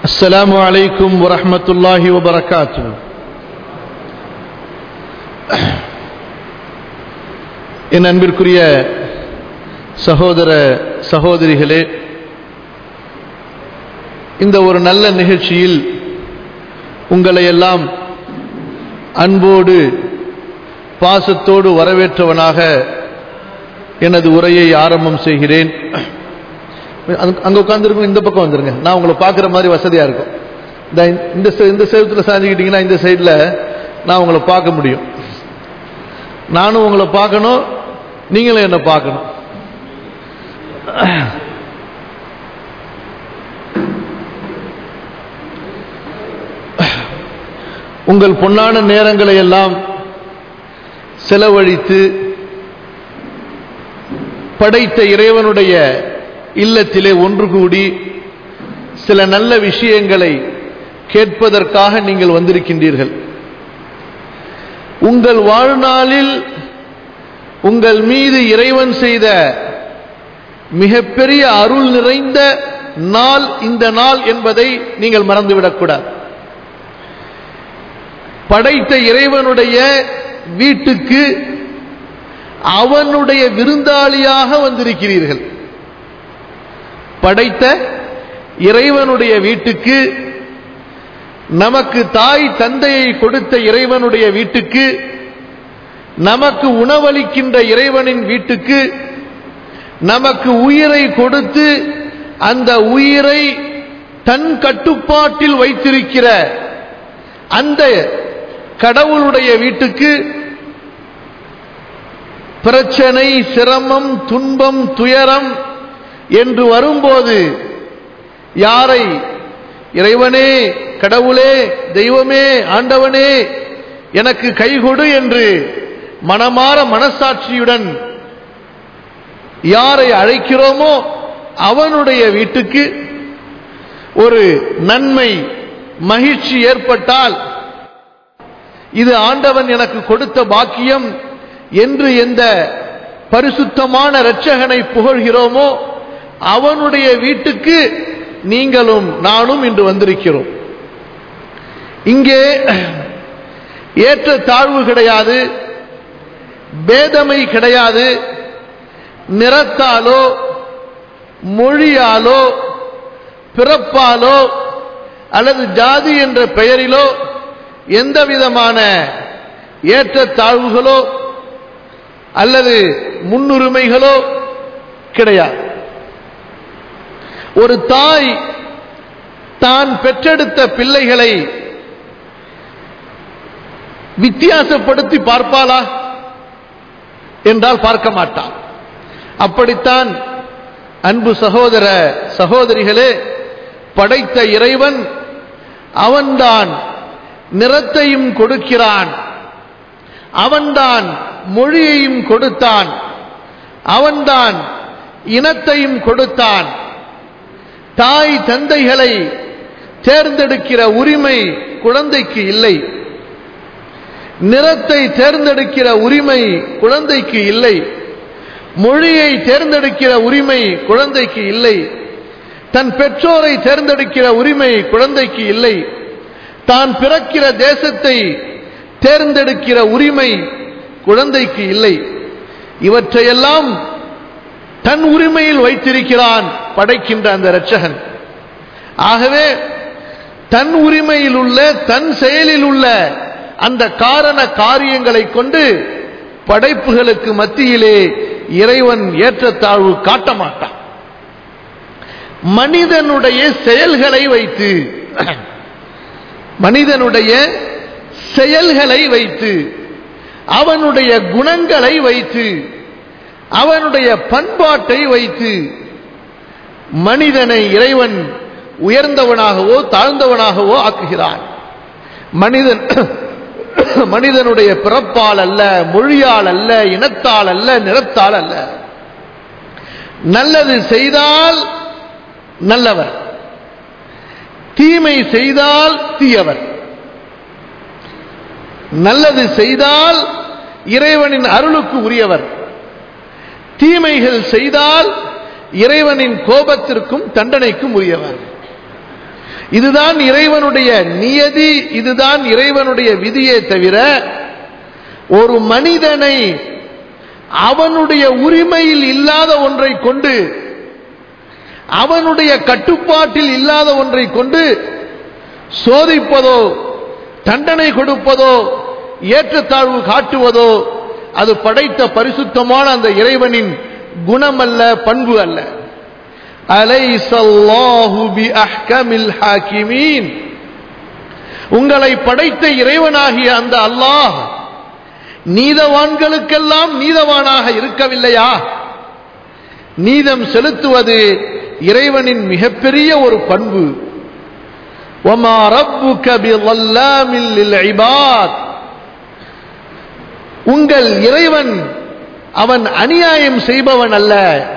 السلام عليكم ورحمة الله وبركاته என் அன்பிற்குரிய சகோதர சகோதரிகளே இந்த ஒரு நல்ல நிகழ்ச்சியில் உங்களை எல்லாம் அன்போடு பாசத்தோடு வரவேற்றவனாக எனது உரையை ஆரம்பம் செய்கிறேன் அங்க- அங்க உட்காந்துருக்கும் இந்த பக்கம் வந்துருங்க நான் உங்களை பார்க்குற மாதிரி வசதியா இருக்கும் இந்த இந்த செ- இந்த செவத்துல சாஞ்சிக்கிட்டீங்கன்னா இந்த சைடில் நான் உங்களை பார்க்க முடியும் நானும் உங்களை பார்க்கணும் நீங்களும் என்னை பார்க்கணும் உங்கள் பொன்னான நேரங்களை எல்லாம் செலவழித்து படைத்த இறைவனுடைய இல்லத்திலே ஒன்று கூடி சில நல்ல விஷயங்களை கேட்பதற்காக நீங்கள் வந்திருக்கின்றீர்கள் உங்கள் வாழ்நாளில் உங்கள் மீது இறைவன் செய்த மிகப்பெரிய அருள் நிறைந்த நாள் இந்த நாள் என்பதை நீங்கள் மறந்துவிடக்கூடாது படைத்த இறைவனுடைய வீட்டுக்கு அவனுடைய விருந்தாளியாக வந்திருக்கிறீர்கள் படைத்த இறைவனுடைய வீட்டுக்கு நமக்கு தாய் தந்தையை கொடுத்த இறைவனுடைய வீட்டுக்கு நமக்கு உணவளிக்கின்ற இறைவனின் வீட்டுக்கு நமக்கு உயிரை கொடுத்து அந்த உயிரை தன் கட்டுப்பாட்டில் வைத்திருக்கிற அந்த கடவுளுடைய வீட்டுக்கு பிரச்சனை சிரமம் துன்பம் துயரம் என்று வரும்போது யாரை இறைவனே கடவுளே தெய்வமே ஆண்டவனே எனக்கு கைகொடு என்று மனமாற மனசாட்சியுடன் யாரை அழைக்கிறோமோ அவனுடைய வீட்டுக்கு ஒரு நன்மை மகிழ்ச்சி ஏற்பட்டால் இது ஆண்டவன் எனக்கு கொடுத்த பாக்கியம் என்று எந்த பரிசுத்தமான இரட்சகனை புகழ்கிறோமோ அவனுடைய வீட்டுக்கு நீங்களும் நானும் இன்று வந்திருக்கிறோம் இங்கே ஏற்ற தாழ்வு கிடையாது பேதமை கிடையாது நிறத்தாலோ மொழியாலோ பிறப்பாலோ அல்லது ஜாதி என்ற பெயரிலோ எந்த விதமான ஏற்ற தாழ்வுகளோ அல்லது முன்னுரிமைகளோ கிடையாது ஒரு தாய் தான் பெற்றெடுத்த பிள்ளைகளை வித்தியாசப்படுத்தி பார்ப்பாளா என்றால் பார்க்க மாட்டான் அப்படித்தான் அன்பு சகோதர சகோதரிகளே படைத்த இறைவன் அவன்தான் நிறத்தையும் கொடுக்கிறான் அவன்தான் மொழியையும் கொடுத்தான் அவன்தான் இனத்தையும் கொடுத்தான் தாய் தந்தைகளை தேர்ந்தெடுக்கிற உரிமை குழந்தைக்கு இல்லை நிறத்தை தேர்ந்தெடுக்கிற உரிமை குழந்தைக்கு இல்லை மொழியை தேர்ந்தெடுக்கிற உரிமை குழந்தைக்கு இல்லை தன் பெற்றோரை தேர்ந்தெடுக்கிற உரிமை குழந்தைக்கு இல்லை தான் பிறக்கிற தேசத்தை தேர்ந்தெடுக்கிற உரிமை குழந்தைக்கு இல்லை இவற்றையெல்லாம் தன் உரிமையில் வைத்திருக்கிறான் படைக்கின்ற அந்த இரட்சகன் ஆகவே தன் உரிமையில் உள்ள தன் செயலில் உள்ள அந்த காரண காரியங்களை கொண்டு படைப்புகளுக்கு மத்தியிலே இறைவன் ஏற்றத்தாழ்வு காட்ட மாட்டான் மனிதனுடைய செயல்களை வைத்து மனிதனுடைய செயல்களை வைத்து அவனுடைய குணங்களை வைத்து அவனுடைய பண்பாட்டை வைத்து மனிதனை இறைவன் உயர்ந்தவனாகவோ தாழ்ந்தவனாகவோ ஆக்குகிறான் மனிதன் மனிதனுடைய பிறப்பால் அல்ல மொழியால் அல்ல இனத்தால் அல்ல நிறத்தால் அல்ல நல்லது செய்தால் நல்லவர் தீமை செய்தால் தீயவர் நல்லது செய்தால் இறைவனின் அருளுக்கு உரியவர் தீமைகள் செய்தால் இறைவனின் கோபத்திற்கும் தண்டனைக்கும் உரியவர் இதுதான் இறைவனுடைய நியதி இதுதான் இறைவனுடைய விதியே தவிர ஒரு மனிதனை அவனுடைய உரிமையில் இல்லாத ஒன்றை கொண்டு அவனுடைய கட்டுப்பாட்டில் இல்லாத ஒன்றை கொண்டு சோதிப்பதோ தண்டனை கொடுப்பதோ ஏற்றத்தாழ்வு காட்டுவதோ அது படைத்த பரிசுத்தமான அந்த இறைவனின் குணம் அல்ல பண்பு அல்ல அலைசல்லாஹு பி அஹ்கமில் ஹாக்கிமீன் உங்களை படைத்த இறைவனாகிய அந்த அல்லாஹ் நீதவான்களுக்கெல்லாம் நீதவானாக இருக்கவில்லையா நீதம் செலுத்துவது இறைவனின் மிகப்பெரிய ஒரு பண்பு ஒமா ரப்புக பிظல்லாமில் லில்இபாத் உங்கள் இறைவன் அவன் அநியாயம் செய்பவன் அல்ல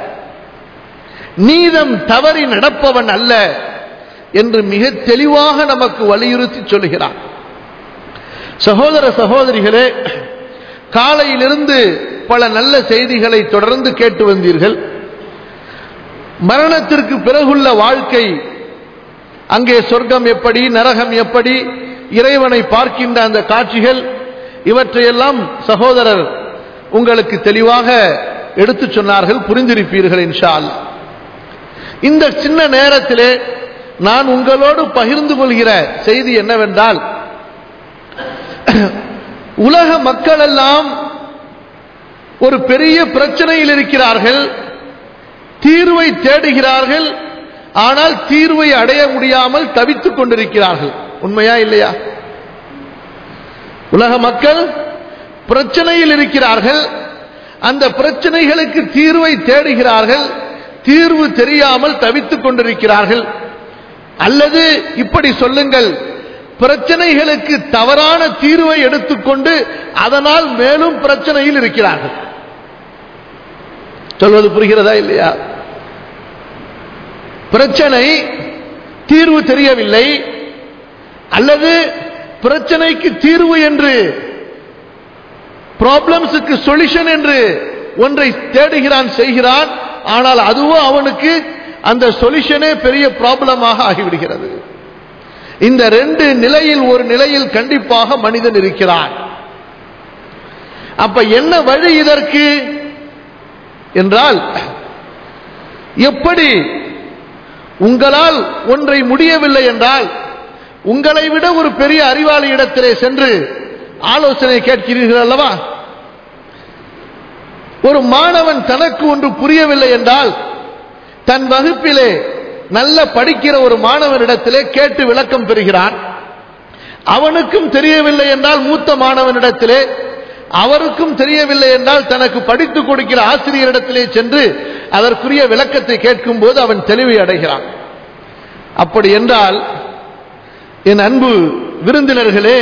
நீதம் தவறி நடப்பவன் அல்ல என்று மிக தெளிவாக நமக்கு வலியுறுத்தி சொல்கிறான் சகோதர சகோதரிகளே காலையிலிருந்து பல நல்ல செய்திகளை தொடர்ந்து கேட்டு வந்தீர்கள் மரணத்திற்கு பிறகுள்ள வாழ்க்கை அங்கே சொர்க்கம் எப்படி நரகம் எப்படி இறைவனை பார்க்கின்ற அந்த காட்சிகள் இவற்றையெல்லாம் சகோதரர் உங்களுக்கு தெளிவாக எடுத்துச் சொன்னார்கள் புரிந்திருப்பீர்கள் இன்ஷா அல்லாஹ் இந்த சின்ன நேரத்திலே நான் உங்களோடு பகிர்ந்து கொள்கிற செய்தி என்னவென்றால் உலக மக்கள் எல்லாம் ஒரு பெரிய பிரச்சனையில் இருக்கிறார்கள் தீர்வை தேடுகிறார்கள் ஆனால் தீர்வை அடைய முடியாமல் தவித்துக் கொண்டிருக்கிறார்கள் உண்மையா இல்லையா உலக மக்கள் பிரச்சனையில் இருக்கிறார்கள் அந்த பிரச்சனைகளுக்கு தீர்வை தேடுகிறார்கள் தீர்வு தெரியாமல் தவித்துக் கொண்டிருக்கிறார்கள் அல்லது இப்படி சொல்லுங்கள் பிரச்சனைகளுக்கு தவறான தீர்வை எடுத்துக்கொண்டு அதனால் மேலும் பிரச்சனையில் இருக்கிறார்கள் சொல்வது புரிகிறதா இல்லையா பிரச்சனை தீர்வு தெரியவில்லை அல்லது பிரச்சனைக்கு தீர்வு என்று ப்ராப்ளம்ஸுக்கு சொல்யூஷன் என்று ஒன்றை தேடுகிறான் செய்கிறான் ஆனால் அதுவும் அவனுக்கு அந்த சொல்யூஷனே பெரிய ப்ராப்ளமாக ஆகிவிடுகிறது இந்த ரெண்டு நிலையில் ஒரு நிலையில் கண்டிப்பாக மனிதன் இருக்கிறான் அப்ப என்ன வழி இதற்கு என்றால் எப்படி உங்களால் ஒன்றை முடியவில்லை என்றால் உங்களை விட ஒரு பெரிய அறிவாளி இடத்திலே சென்று ஆலோசனை கேட்கிறீர்கள் அல்லவா ஒரு மாணவன் தனக்கு ஒன்று புரியவில்லை என்றால் தன் வகுப்பிலே நல்ல படிக்கிற ஒரு மாணவனிடத்திலே கேட்டு விளக்கம் பெறுகிறான் அவனுக்கும் தெரியவில்லை என்றால் மூத்த மாணவனிடத்திலே அவருக்கும் தெரியவில்லை என்றால் தனக்கு படித்துக் கொடுக்கிற ஆசிரியரிடத்திலே சென்று அதற்குரிய விளக்கத்தை கேட்கும் போது அவன் தெளிவை அடைகிறான் அப்படி என்றால் என் அன்பு விருந்தினர்களே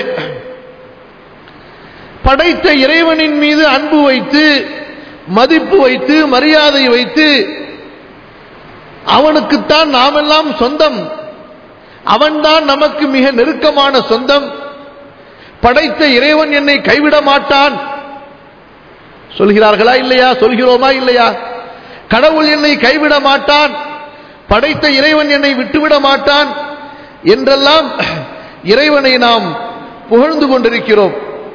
படைத்த இறைவனின் மீது அன்பு வைத்து மதிப்பு வைத்து மரியாதை வைத்து அவனுக்குத்தான் நாமெல்லாம் சொந்தம் அவன்தான் நமக்கு மிக நெருக்கமான சொந்தம் படைத்த இறைவன் என்னை கைவிட மாட்டான் சொல்கிறார்களா இல்லையா சொல்கிறோமா இல்லையா கடவுள் என்னை கைவிட மாட்டான் படைத்த இறைவன் என்னை விட்டுவிட மாட்டான் என்றெல்லாம் இறைவனை நாம் புகழ்ந்து கொண்டிருக்கிறோம்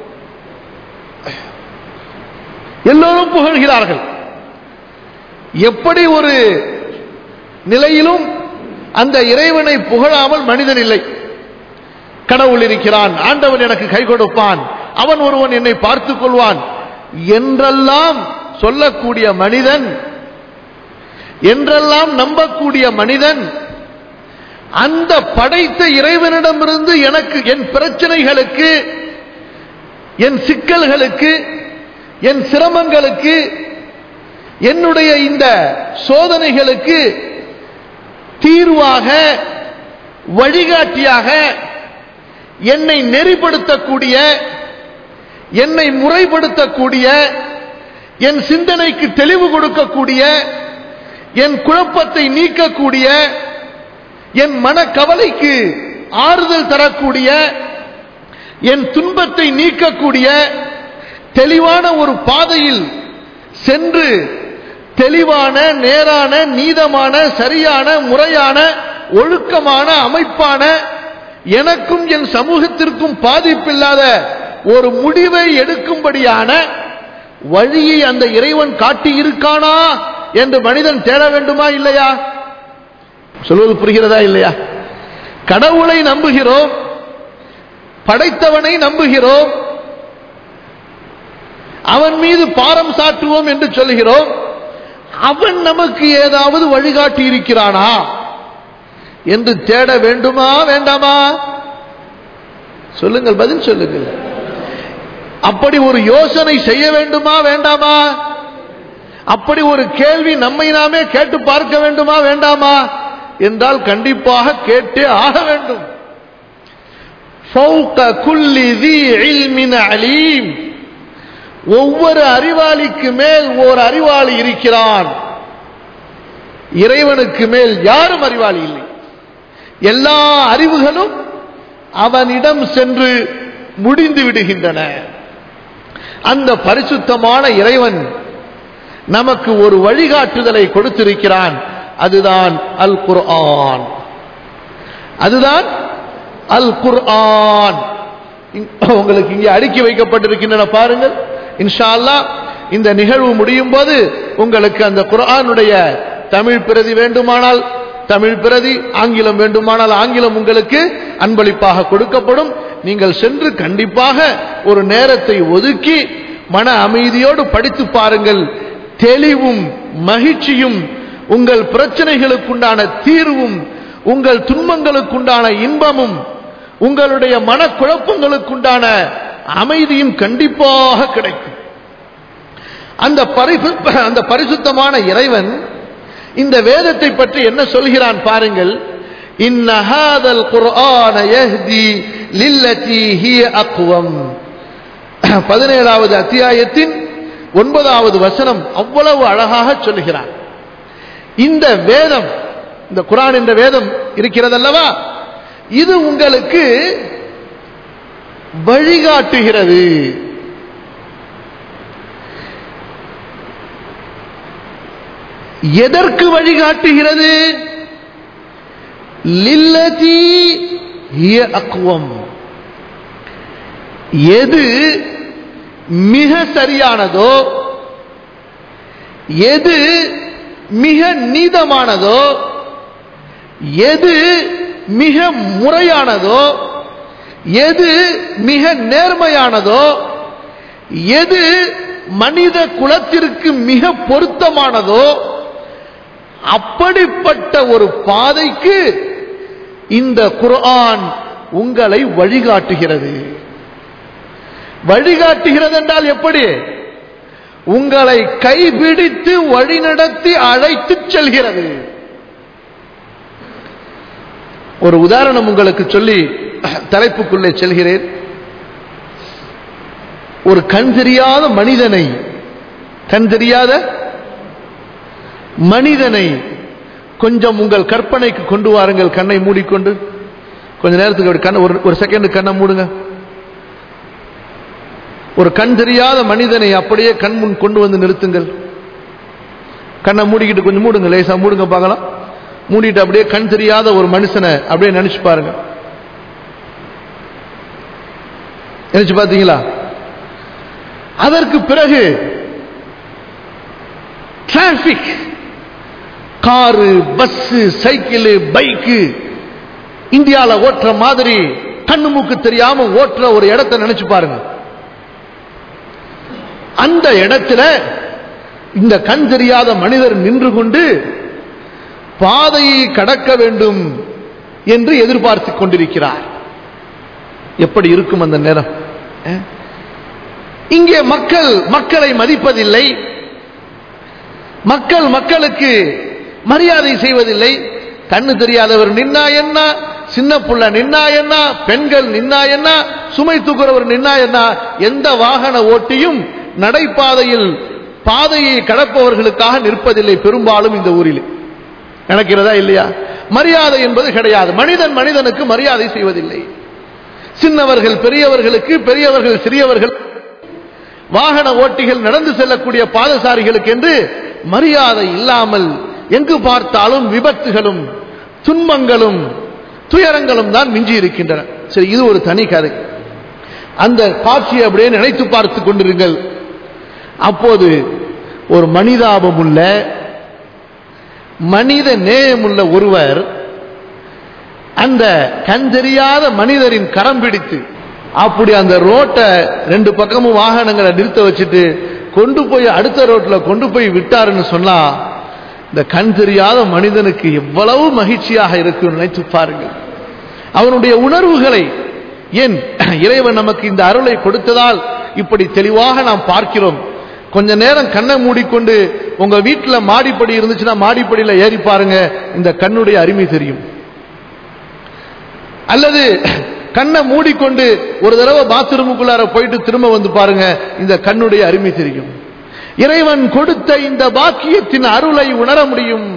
எல்லோரும் புகழ்கிறார்கள் எப்படி ஒரு நிலையிலும் அந்த இறைவனை புகழாமல் மனிதன் இல்லை கடவுள் இருக்கிறான் ஆண்டவன் எனக்கு கை கொடுப்பான் அவன் ஒருவன் என்னை பார்த்துக் கொள்வான் என்றெல்லாம் சொல்லக்கூடிய மனிதன் என்றெல்லாம் நம்பக்கூடிய மனிதன் அந்த படைத்த இறைவனிடமிருந்து எனக்கு என் பிரச்சனைகளுக்கு என் சிக்கல்களுக்கு என் சிரமங்களுக்கு என்னுடைய இந்த சோதனைகளுக்கு தீர்வாக வழிகாட்டியாக என்னை நெறிப்படுத்தக்கூடிய என்னை முறைப்படுத்தக்கூடிய என் சிந்தனைக்கு தெளிவு கொடுக்கக்கூடிய என் குழப்பத்தை நீக்கக்கூடிய என் மனக்கவலைக்கு ஆறுதல் தரக்கூடிய என் துன்பத்தை நீக்கக்கூடிய தெளிவான ஒரு பாதையில் சென்று தெளிவான நேரான நீதமான சரியான முறையான ஒழுக்கமான அமைப்பான எனக்கும் என் சமூகத்திற்கும் பாதிப்பில்லாத ஒரு முடிவை எடுக்கும்படியான வழியை அந்த இறைவன் காட்டி இருக்கானா என்று மனிதன் தேட வேண்டுமா இல்லையா சொல்வது புரிகிறதா இல்லையா கடவுளை நம்புகிறோம் படைத்தவனை நம்புகிறோம் அவன் மீது பாரம் சாட்டுவோம் என்று சொல்கிறோம் அவன் நமக்கு ஏதாவது வழிகாட்டி இருக்கிறானா என்று தேட வேண்டுமா வேண்டாமா சொல்லுங்கள் பதில் சொல்லுங்கள் அப்படி ஒரு யோசனை செய்ய வேண்டுமா வேண்டாமா அப்படி ஒரு கேள்வி நம்மை நாமே கேட்டு பார்க்க வேண்டுமா வேண்டாமா என்றால் கண்டிப்பாக கேட்டே ஆக வேண்டும் فوق كل ذي علم عليم ஒவ்வொரு அறிவாளிக்கு மேல் ஓர் அறிவாளி இருக்கிறான் இறைவனுக்கு மேல் யாரும் அறிவாளி இல்லை எல்லா அறிவுகளும் அவனிடம் சென்று முடிந்து விடுகின்றன அந்த பரிசுத்தமான இறைவன் நமக்கு ஒரு வழிகாட்டுதலை கொடுத்திருக்கிறான் அதுதான் அல் குர்ஆன் அதுதான் அல் குர்ஆன் உங்களுக்கு இங்கே அடுக்கி வைக்கப்பட்டிருக்கின்றன பாருங்கள் இன்ஷா அல்லாஹ் இந்த நிகழ்வு முடியும் போது உங்களுக்கு அந்த குர்ஆனுடைய தமிழ் பிரதி வேண்டுமானால் தமிழ் பிரதி ஆங்கிலம் வேண்டுமானால் ஆங்கிலம் உங்களுக்கு அன்பளிப்பாக கொடுக்கப்படும் நீங்கள் சென்று கண்டிப்பாக ஒரு நேரத்தை ஒதுக்கி மன அமைதியோடு படித்து பாருங்கள் தெளிவும் மகிழ்ச்சியும் உங்கள் பிரச்சனைகளுக்குண்டான தீர்வும் உங்கள் துன்பங்களுக்குண்டான இன்பமும் உங்களுடைய மனக்குழப்பங்களுக்குண்டான அமைதியும் கண்டிப்பாக கிடைக்கும் அந்த பரிசு அந்த பரிசுத்தமான இறைவன் இந்த வேதத்தை பற்றி என்ன சொல்கிறான் பாருங்கள் இன்ன ஹாதல் குர்ஆன யஹ்தி லில்லதி ஹிய அக்வம் பதினேழாவது அத்தியாயத்தின் ஒன்பதாவது வசனம் அவ்வளவு அழகாக சொல்லுகிறான் இந்த வேதம் இந்த குரான் என்ற வேதம் இருக்கிறதல்லவா இது உங்களுக்கு வழிகாட்டுகிறது எதற்கு வழிகாட்டுகிறது லில்லதி ஹிய அக்வம் எது மிக சரியானதோ எது மிக நீதமானதோ எது மிக முறையானதோ எது மிக நேர்மையானதோ எது மனித குலத்திற்கு மிக பொருத்தமானதோ அப்படிப்பட்ட ஒரு பாதைக்கு இந்த குர்ஆன் உங்களை வழிகாட்டுகிறது வழிகாட்டுகிறது என்றால் எப்படி உங்களை கைபிடித்து வழிநடத்தி அழைத்து செல்கிறது ஒரு உதாரணம் உங்களுக்கு சொல்லி தலைப்புக்குள்ளே செல்கிறேன் ஒரு கண் தெரியாத மனிதனை கண் தெரியாத மனிதனை கொஞ்சம் உங்கள் கற்பனைக்கு கொண்டு வாருங்கள் கண்ணை மூடிக்கொண்டு கொஞ்ச நேரத்துக்கு அப்படி கண்ணை ஒரு ஒரு செகண்ட் கண்ணை மூடுங்க ஒரு கண் தெரியாத மனிதனை அப்படியே கண் முன் கொண்டு வந்து நிறுத்துங்கள் கண்ணை மூடிக்கிட்டு கொஞ்சம் மூடுங்க லேசா மூடுங்க பார்க்கலாம் மூடிட்டு அப்படியே கண் தெரியாத ஒரு மனுஷனை அப்படியே நினைச்சு பாருங்க நினைச்சு பார்த்தீங்களா அதற்கு பிறகு traffic car bus cycle bike இந்தியாவில் ஓட்டுற மாதிரி கண்ணு மூக்கு தெரியாம ஓட்டுற ஒரு இடத்தை நினைச்சு பாருங்க அந்த இடத்துல இந்த கண் தெரியாத மனிதர் நின்று கொண்டு பாதையை கடக்க வேண்டும் என்று எதிர்பார்த்து கொண்டிருக்கிறார் எப்படி இருக்கும் அந்த நேரம் அஹ்? இங்கே மக்கள் மக்களை மதிப்பதில்லை மக்கள் மக்களுக்கு மரியாதை செய்வதில்லை கண்ணு தெரியாதவர் நின்னா என்ன சின்ன புள்ள நின்னா என்ன பெண்கள் நின்னா என்ன சுமை தூக்குறவர் நின்னா என்ன எந்த வாகன ஓட்டியும் நடைபாதையில் பாதையை கடப்பவர்களுக்காக நிற்பதில்லை பெரும்பாலும் இந்த ஊரில் நடக்கிறதா இல்லையா மரியாதை என்பது கிடையாது மனிதன் மனிதனுக்கு மரியாதை செய்வதில்லை சின்னவர்கள் பெரியவர்களுக்கு பெரியவர்கள் சிறியவர்கள் வாகன ஓட்டிகள் நடந்து செல்லக்கூடிய பாதசாரிகளுக்கு என்று மரியாதை இல்லாமல் எங்கு பார்த்தாலும் விபத்துகளும் துன்பங்களும் துயரங்களும் தான் மிஞ்சி இருக்கின்றன சரி இது ஒரு தனி கதை அந்த காட்சியை அப்படியே நினைத்து பார்த்து கொண்டிருங்கள் அப்போது ஒரு மனிதாபமுள்ள மனித நேயமுள்ள ஒருவர் அந்த கஞ்சரியாத மனிதரின் கரம் பிடித்து அப்படி அந்த ரோட்டை ரெண்டு பக்கமும் வாகனங்களை நிறுத்த வச்சுட்டு கொண்டு போய் அடுத்த ரோட்ல கொண்டு போய் விட்டாருன்னு சொன்னா இந்த கண் தெரியாத மனிதனுக்கு எவ்வளவு மகிழ்ச்சியாக இருக்கும் நினைத்து பாருங்கள் அவனுடைய உணர்வுகளை ஏன் இறைவன் நமக்கு இந்த அருளை கொடுத்ததால் இப்படி தெளிவாக நாம் பார்க்கிறோம் கொஞ்ச நேரம் கண்ணை மூடிக்கொண்டு உங்க வீட்டுல மாடிப்படி இருந்துச்சுன்னா மாடிப்படியில ஏறி பாருங்க இந்த கண்ணுடைய அருமை தெரியும் அல்லது கண்ணை மூடிக்கொண்டு ஒரு தடவை பாத்ரூமுக்குள்ளார போயிட்டு திரும்ப வந்து பாருங்க இந்த கண்ணுடைய அருமை தெரியும் இறைவன் கொடுத்த இந்த பாக்கியத்தின் அருளை உணர முடியும்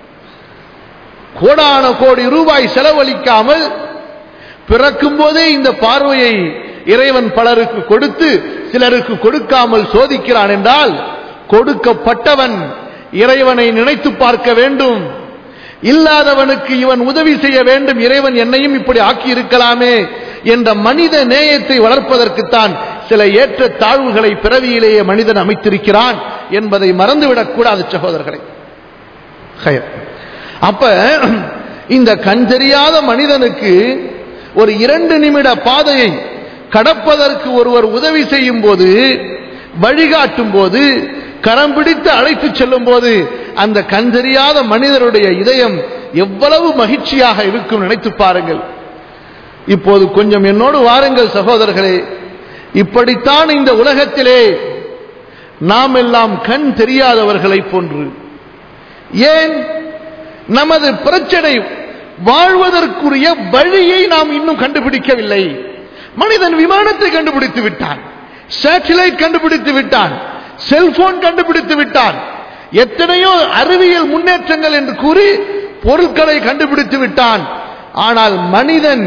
கோடான கோடி ரூபாய் செலவழிக்காமல் பிறக்கும் போதே இந்த பார்வையை இறைவன் பலருக்கு கொடுத்து சிலருக்கு கொடுக்காமல் சோதிக்கிறான் என்றால் கொடுக்கப்பட்டவன் இறைவனை நினைத்து பார்க்க வேண்டும் இல்லாதவனுக்கு இவன் உதவி செய்ய வேண்டும் இறைவன் என்னையும் இப்படி ஆக்கி இருக்கலாமே என்ற மனித நேயத்தை வளர்ப்பதற்குத்தான் சில ஏற்ற தாழ்வுகளை பிறவியிலேயே மனிதன் அமைத்திருக்கிறான் என்பதை மறந்துவிடக் கூடாது சகோதரர்களை ஹயர். அப்ப இந்த கண் தெரியாத மனிதனுக்கு ஒரு இரண்டு நிமிட பாதையை கடப்பதற்கு ஒருவர் உதவி செய்யும் போது வழிகாட்டும் போது கரம் பிடித்து அழைத்து செல்லும் போது அந்த கண் தெரியாத மனிதருடைய இதயம் எவ்வளவு மகிழ்ச்சியாக இருக்கும் நினைத்து பாருங்கள் இப்போது கொஞ்சம் என்னோடு வாருங்கள் சகோதரர்களே இப்படித்தான் இந்த உலகத்திலே நாம் எல்லாம் கண் தெரியாதவர்களை போன்று ஏன் நமது பிரச்சனை வாழ்வதற்குரிய வழியை நாம் இன்னும் கண்டுபிடிக்கவில்லை மனிதன் விமானத்தை கண்டுபிடித்து விட்டான் சேட்டலைட் கண்டுபிடித்து விட்டான் செல்போன் கண்டுபிடித்து விட்டான் எத்தனையோ அறிவியல் முன்னேற்றங்கள் என்று கூறி பொருட்களை கண்டுபிடித்து விட்டான் ஆனால் மனிதன்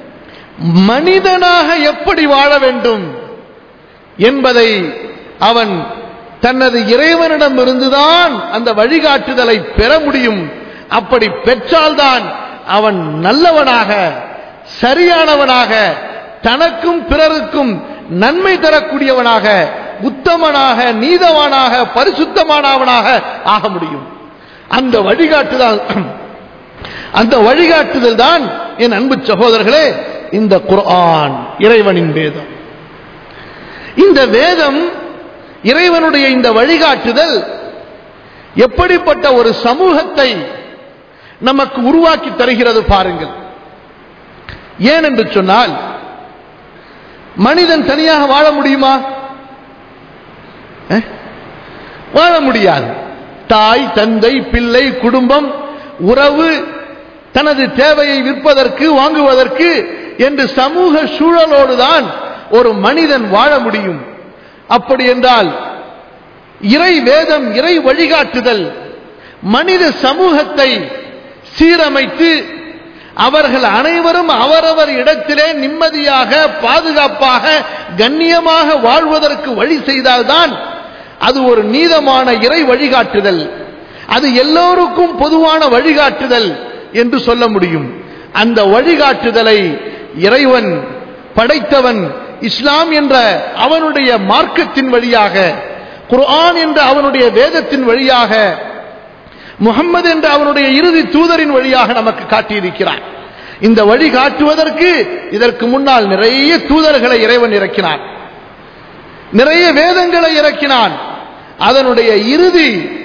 மனிதனாக எப்படி வாழ வேண்டும் என்பதை அவன் தனது இறைவனிடம் இருந்துதான் அந்த வழிகாட்டுதலை பெற முடியும் அப்படி பெற்றால்தான் அவன் நல்லவனாக சரியானவனாக தனக்கும் பிறருக்கும் நன்மை தரக்கூடியவனாக உத்தமனாக நீதவானாக பரிசுத்தமானவனாக ஆக முடியும் அந்த வழிகாட்டுதல் அந்த வழிகாட்டுதல் தான் என் அன்பு சகோதரர்களே இந்த குர்ஆன் இறைவனின் வேதம் இந்த வேதம் இறைவனுடைய இந்த வழிகாட்டுதல் எப்படிப்பட்ட ஒரு சமூகத்தை நமக்கு உருவாக்கி தருகிறது பாருங்கள் ஏன் என்று சொன்னால் மனிதன் தனியாக வாழ முடியுமா அஹ்? வாழ முடியாது தாய் தந்தை பிள்ளை குடும்பம் உறவு தனது தேவையை விற்பதற்கு வாங்குவதற்கு என்று சமூக சூழலோடு தான் ஒரு மனிதன் வாழ முடியும் அப்படி என்றால் இறை வேதம் இறை வழிகாட்டுதல் மனித சமூகத்தை சீரமைத்து அவர்கள் அனைவரும் அவரவர் இடத்திலே நிம்மதியாக பாதுகாப்பாக கண்ணியமாக வாழ்வதற்கு வழி செய்தால்தான் அது ஒரு நீதமான இறை வழிகாட்டுதல் அது எல்லோருக்கும் பொதுவான வழிகாட்டுதல் என்று சொல்ல முடியும் அந்த வழிகாட்டுதலை இறைவன் படைத்தவன் இஸ்லாம் என்ற அவனுடைய மார்க்கத்தின் வழியாக குர்ஆன் என்ற அவனுடைய வேதத்தின் வழியாக முகம்மது என்ற அவனுடைய இறுதி தூதரின் வழியாக நமக்கு காட்டியிருக்கிறான் இந்த வழி காட்டுவதற்கு இதற்கு முன்னால் நிறைய தூதர்களை இறைவன் இறக்கினான் நிறைய வேதங்களை இறக்கினான் அதனுடைய இறுதி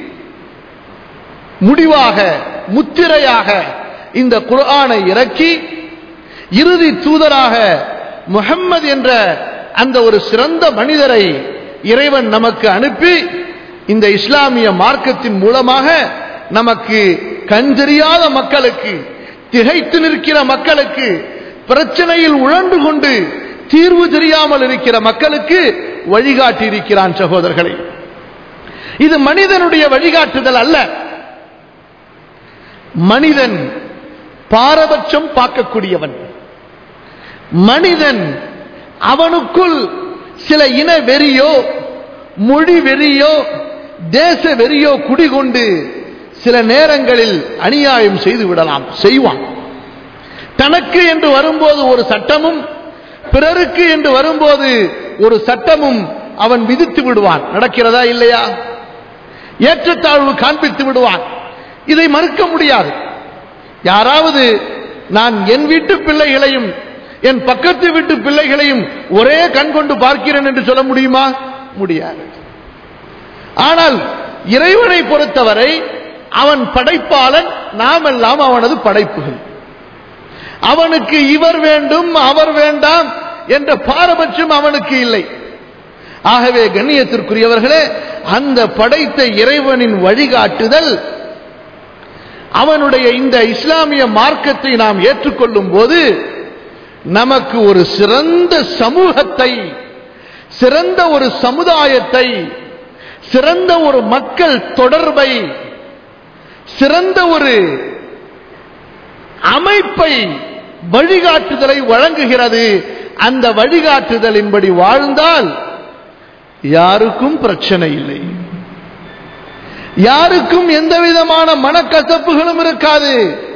முடிவாக முத்திரையாக இந்த குர்ஆனை இறக்கி இறுதி தூதராக முஹம்மது என்ற அந்த ஒரு சிறந்த மனிதரை இறைவன் நமக்கு அனுப்பி இந்த இஸ்லாமிய மார்க்கத்தின் மூலமாக நமக்கு கஞ்சறியாத மக்களுக்கு திகைத்து நிற்கிற மக்களுக்கு பிரச்சனையில் உழண்டு கொண்டு தீர்வு தெரியாமல் இருக்கிற மக்களுக்கு வழிகாட்டி இருக்கிறான் சகோதரர்களை இது மனிதனுடைய வழிகாட்டுதல் அல்ல மனிதன் பாரபட்சம் பார்க்கக்கூடியவன் மனிதன் அவனுக்குள் சில இன வெறியோ மொழி வெறியோ தேச வெறியோ குடிகொண்டு சில நேரங்களில் அநியாயம் செய்து விடலாம் செய்வான் தனக்கு என்று வரும்போது ஒரு சட்டமும் பிறருக்கு என்று வரும்போது ஒரு சட்டமும் அவன் விதித்து விடுவான் நடக்கிறதா இல்லையா ஏற்றத்தாழ்வு காண்பித்து விடுவான் இதை மறுக்க முடியாது யாராவது நான் என் வீட்டு பிள்ளைகளையும் என் பக்கத்து வீட்டு பிள்ளைகளையும் ஒரே கண் கொண்டு பார்க்கிறேன் என்று சொல்ல முடியுமா முடியாது ஆனால் இறைவனை பொறுத்தவரை அவன் படைப்பாளன் நாமெல்லாம் அவனது படைப்புகள் அவனுக்கு இவர் வேண்டும் அவர் வேண்டாம் என்ற பாரபட்சம் அவனுக்கு இல்லை ஆகவே கண்ணியத்திற்குரியவர்களே அந்த படைத்த இறைவனின் வழிகாட்டுதல் அவனுடைய இந்த இஸ்லாமிய மார்க்கத்தை நாம் ஏற்றுக்கொள்ளும் போது நமக்கு ஒரு சிறந்த சமூகத்தை சிறந்த ஒரு சமுதாயத்தை சிறந்த ஒரு மக்கள் தொடர்பை சிறந்த ஒரு அமைப்பை வழிகாட்டுதலை வழங்குகிறது அந்த வழிகாட்டுதலின்படி வாழ்ந்தால் யாருக்கும் பிரச்சனை இல்லை யாருக்கும் எந்த விதமான மனக்கசப்புகளும் இருக்காது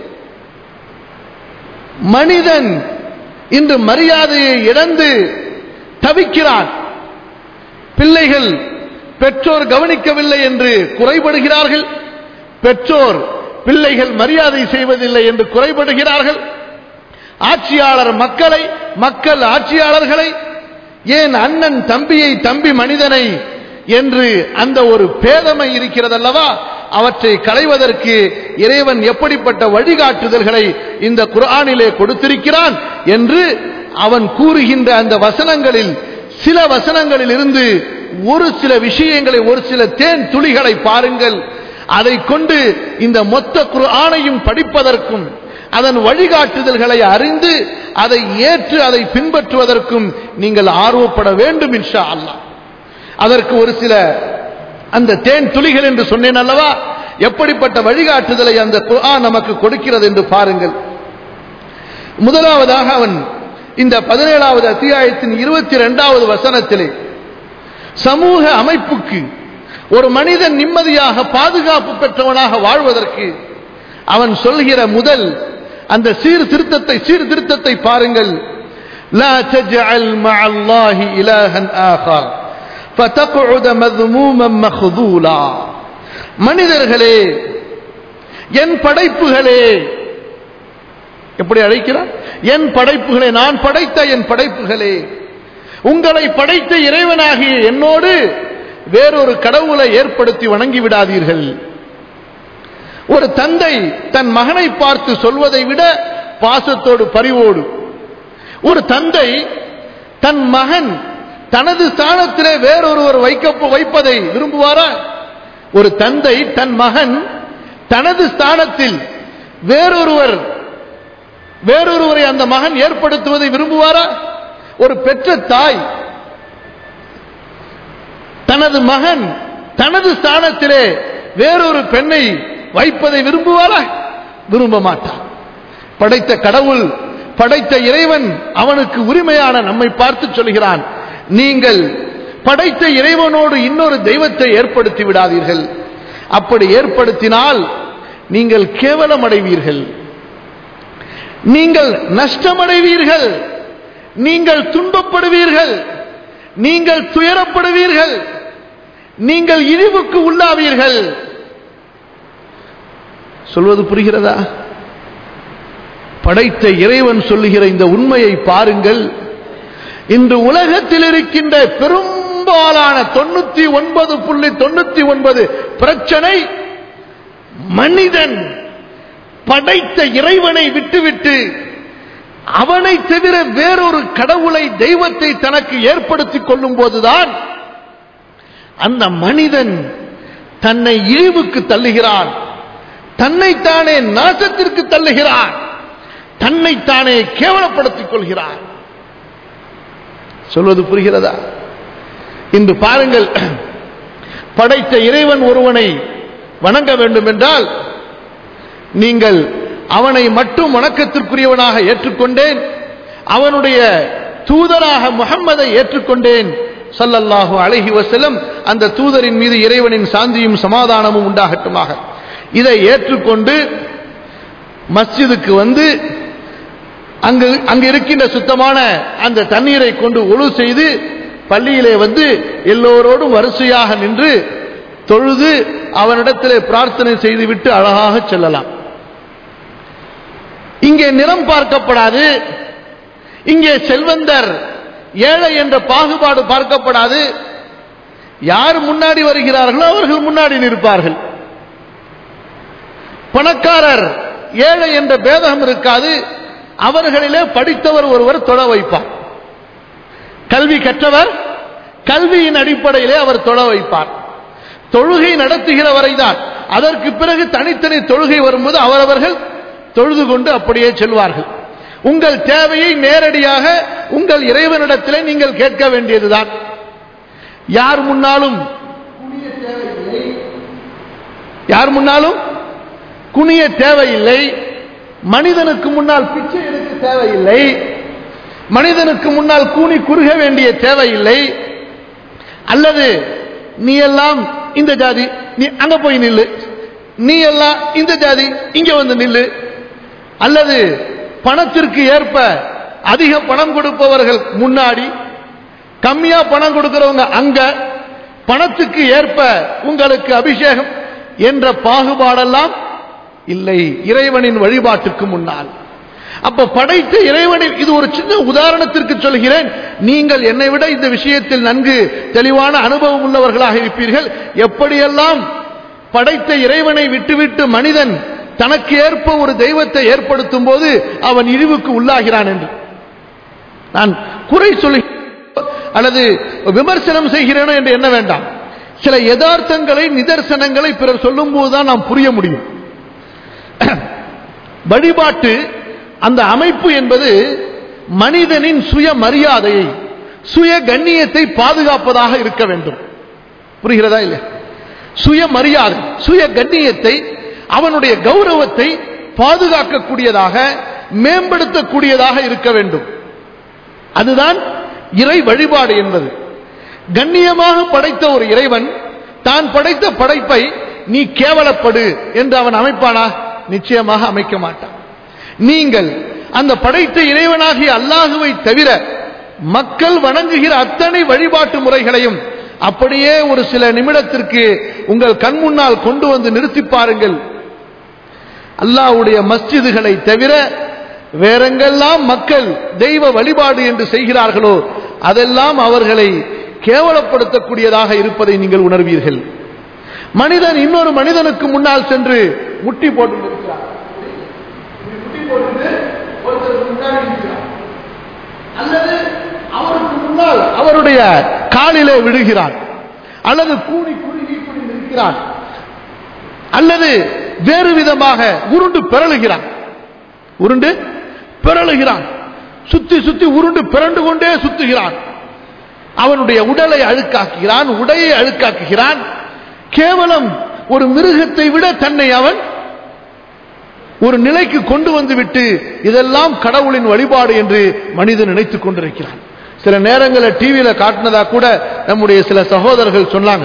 மனிதன் இன்று மரியாதையை இழந்து தவிக்கிறான் பிள்ளைகள் பெற்றோர் கவனிக்கவில்லை என்று குறைபடுகிறார்கள் பெற்றோர் பிள்ளைகள் மரியாதை செய்வதில்லை என்று குறைபடுகிறார்கள் ஆட்சியாளர் மக்களை மக்கள் ஆட்சியாளர்களை ஏன் அண்ணன் தம்பியை தம்பி மனிதனை என்று அந்த ஒரு பேதமை இருக்கிறதல்லவா அவற்றை களைவதற்கு இறைவன் எப்படிப்பட்ட வழிகாட்டுதல்களை இந்த குர்ஆனிலே கொடுத்திருக்கிறான் என்று அவன் கூறுகின்ற அந்த வசனங்களில் சில வசனங்களில் இருந்து ஒரு சில விஷயங்களை ஒரு சில தேன் துளிகளை பாருங்கள் அதை கொண்டு இந்த மொத்த குர்ஆனையும் படிப்பதற்கும் அதன் வழிகாட்டுதல்களை அறிந்து அதை ஏற்று அதை பின்பற்றுவதற்கும் நீங்கள் ஆர்வப்பட வேண்டும் இன்ஷா அல்லாஹ் அதற்கு ஒரு சில அந்த தேன் துளிகள் என்று சொன்னேன் அல்லவா எப்படிப்பட்ட வழிகாட்டுதலை அந்த குர்ஆன் நமக்கு கொடுக்கிறது என்று பாருங்கள் முதலாவதாக அவன் இந்த பதினேழாவது அத்தியாயத்தின் இருபத்தி இரண்டாவது வசனத்திலே சமூக அமைப்புக்கு ஒரு மனிதன் நிம்மதியாக பாதுகாப்பு பெற்றவனாக வாழ்வதற்கு அவன் சொல்கிற முதல் அந்த சீர்திருத்தத்தை சீர்திருத்தத்தை பாருங்கள் لا تجعل مع الله إلها آخر فتقعد مذموما مخذولا மனிதர்களே என் படைப்புகளே எப்படி அழைக்கிறார் என் படைப்புகளே நான் படைத்த என் படைப்புகளே உங்களை படைத்த இறைவனாகிய என்னோடு வேறொரு கடவுளை ஏற்படுத்தி வணங்கி விடாதீர்கள் ஒரு தந்தை தன் மகனை பார்த்து சொல்வதை விட பாசத்தோடு பரிவோடு ஒரு தந்தை தன் மகன் தனது ஸ்தானத்திலே வேறொருவர் வைக்க வைப்பதை விரும்புவாரா ஒரு தந்தை தன் மகன் தனது ஸ்தானத்தில் வேறொருவர் வேறொருவரை அந்த மகன் ஏற்படுத்துவதை விரும்புவாரா ஒரு பெற்ற தாய் தனது மகன் தனது ஸ்தானத்திலே வேறொரு பெண்ணை வைப்பதை விரும்புவாரா விரும்ப மாட்டான் படைத்த கடவுள் படைத்த இறைவன் அவனுக்கு உரிமையான நம்மை பார்த்து சொல்கிறான் நீங்கள் படைத்த இறைவனோடு இன்னொரு தெய்வத்தை ஏற்படுத்தி விடாதீர்கள் அப்படி ஏற்படுத்தினால் நீங்கள் கேவலம் அடைவீர்கள் நீங்கள் நஷ்டமடைவீர்கள் நீங்கள் துன்பப்படுவீர்கள் நீங்கள் துயரப்படுவீர்கள் நீங்கள் இழிவுக்கு உள்ளாவீர்கள் சொல்வது புரிகிறதா படைத்த இறைவன் சொல்லுகிற இந்த உண்மையை பாருங்கள் இன்று உலகத்தில் இருக்கின்ற பெரும்பாலான தொண்ணூத்தி ஒன்பது புள்ளி தொண்ணூத்தி ஒன்பது பிரச்சனை மனிதன் படைத்த இறைவனை விட்டுவிட்டு அவனை தவிர வேறொரு கடவுளை தெய்வத்தை தனக்கு ஏற்படுத்திக் கொள்ளும் போதுதான் அந்த மனிதன் தன்னை இழிவுக்கு தள்ளுகிறான் தன்னைத்தானே நாசத்திற்கு தள்ளுகிறான் தன்னைத்தானே கேவலப்படுத்திக் கொள்கிறான் சொல்வது புரிகிறதா இன்று பாருங்கள் படைத்த இறைவன் ஒருவனை வணங்க வேண்டும் என்றால் நீங்கள் அவனை மட்டும் வணக்கத்திற்குரியவனாக ஏற்றுக்கொண்டேன் அவனுடைய தூதராக முகம்மதை ஏற்றுக்கொண்டேன் சல்லல்லாஹு அழகி வசலம் அந்த தூதரின் மீது இறைவனின் சாந்தியும் சமாதானமும் உண்டாகட்டுமாக இதை ஏற்றுக்கொண்டு மஸ்ஜிதுக்கு வந்து அங்கு அங்கு இருக்கின்ற சுத்தமான அந்த தண்ணீரை கொண்டு ஒழு செய்து பள்ளியிலே வந்து எல்லோரோடும் வரிசையாக நின்று தொழுது அவனிடத்திலே பிரார்த்தனை செய்துவிட்டு அழகாக செல்லலாம் இங்கே நிறம் பார்க்கப்படாது இங்கே செல்வந்தர் ஏழை என்ற பாகுபாடு பார்க்கப்படாது யார் முன்னாடி வருகிறார்களோ அவர்கள் முன்னாடி நிற்பார்கள் பணக்காரர் ஏழை என்ற பேதகம் இருக்காது அவர்களிலே படித்தவர் ஒருவர் தொட வைப்பார் கல்வி கற்றவர் கல்வியின் அடிப்படையிலே அவர் தொட வைப்பார் தொழுகை நடத்துகிற வரைதான் அதற்கு பிறகு தனித்தனி தொழுகை வரும்போது அவரவர்கள் தொழுது கொண்டு அப்படியே செல்வார்கள் உங்கள் தேவையை நேரடியாக உங்கள் இறைவனிடத்திலே நீங்கள் கேட்க வேண்டியதுதான் யார் முன்னாலும் யார் முன்னாலும் குனிய தேவையில்லை மனிதனுக்கு முன்னால் பிச்சை எடுக்க தேவையில்லை மனிதனுக்கு முன்னால் கூனி குறுக வேண்டிய தேவையில்லை அல்லது நீ எல்லாம் இந்த ஜாதி நீ அங்க போய் நில்லு நீ எல்லாம் இந்த ஜாதி இங்க வந்து நில்லு அல்லது பணத்திற்கு ஏற்ப அதிக பணம் கொடுப்பவர்கள் முன்னாடி கம்மியா பணம் கொடுக்கிறவங்க அங்க பணத்துக்கு ஏற்ப உங்களுக்கு அபிஷேகம் என்ற பாகுபாடெல்லாம் இல்லை இறைவனின் வழிபாட்டுக்கு முன்னால் அப்ப படைத்த இறைவனின் இது ஒரு சின்ன உதாரணத்திற்கு சொல்கிறேன் நீங்கள் என்னை விட இந்த விஷயத்தில் நன்கு தெளிவான அனுபவம் உள்ளவர்களாக இருப்பீர்கள் எப்படியெல்லாம் படைத்த இறைவனை விட்டுவிட்டு மனிதன் தனக்கு ஏற்ப ஒரு தெய்வத்தை ஏற்படுத்தும் போது அவன் இழிவுக்கு உள்ளாகிறான் என்று நான் குறை சொல்லி அல்லது விமர்சனம் செய்கிறேனோ என்று என்ன வேண்டாம் சில யதார்த்தங்களை நிதர்சனங்களை பிறர் சொல்லும் போதுதான் நாம் புரிய முடியும் வழிபாட்டு அந்த அமைப்பு என்பது மனிதனின் சுய மரியாதையை சுய கண்ணியத்தை பாதுகாப்பதாக இருக்க வேண்டும் புரிகிறதா இல்லையா சுய மரியாதை சுய கண்ணியத்தை அவனுடைய கௌரவத்தை பாதுகாக்கக்கூடியதாக மேம்படுத்தக்கூடியதாக இருக்க வேண்டும் அதுதான் இறை வழிபாடு என்பது கண்ணியமாக படைத்த ஒரு இறைவன் தான் படைத்த படைப்பை நீ கேவலப்படு என்று அவன் அமைப்பானா நிச்சயமாக அமைக்க மாட்டான் நீங்கள் அந்த படைத்த இறைவனாகிய அல்லாஹுவை தவிர மக்கள் வணங்குகிற அத்தனை வழிபாட்டு முறைகளையும் அப்படியே ஒரு சில நிமிடத்திற்கு உங்கள் கண் முன்னால் கொண்டு வந்து நிறுத்தி பாருங்கள் அல்லாஹ்வுடைய மஸ்ஜிதுகளை தவிர வேறெங்கெல்லாம் மக்கள் தெய்வ வழிபாடு என்று செய்கிறார்களோ அதெல்லாம் அவர்களை கேவலப்படுத்தக்கூடியதாக இருப்பதை நீங்கள் உணர்வீர்கள் மனிதன் இன்னொரு மனிதனுக்கு முன்னால் சென்று முட்டி போட்டு நிற்கிறார் முட்டி போட்டுட்டு ஒருத்தருக்கு முன்னாடி நிற்கிறார் அல்லது அவருக்கு முன்னால் அவருடைய காலிலே விழுகிறான் அல்லது கூடி குறுகி இப்படி நிற்கிறான் அல்லது வேறு விதமாக உருண்டு பிறழுகிறான் உருண்டு பிறழுகிறான் சுத்தி சுத்தி உருண்டு பிறண்டு கொண்டே சுத்துகிறான் அவனுடைய உடலை அழுக்காக்குகிறான் உடையை அழுக்காக்குகிறான் கேவலம் ஒரு மிருகத்தை விட தன்னை அவன் ஒரு நிலைக்கு கொண்டு வந்து விட்டு இதெல்லாம் கடவுளின் வழிபாடு என்று மனிதன் நினைத்துக் கொண்டிருக்கிறான் சில நேரங்களில் டிவியில காட்டினதா கூட நம்முடைய சில சகோதரர்கள் சொன்னாங்க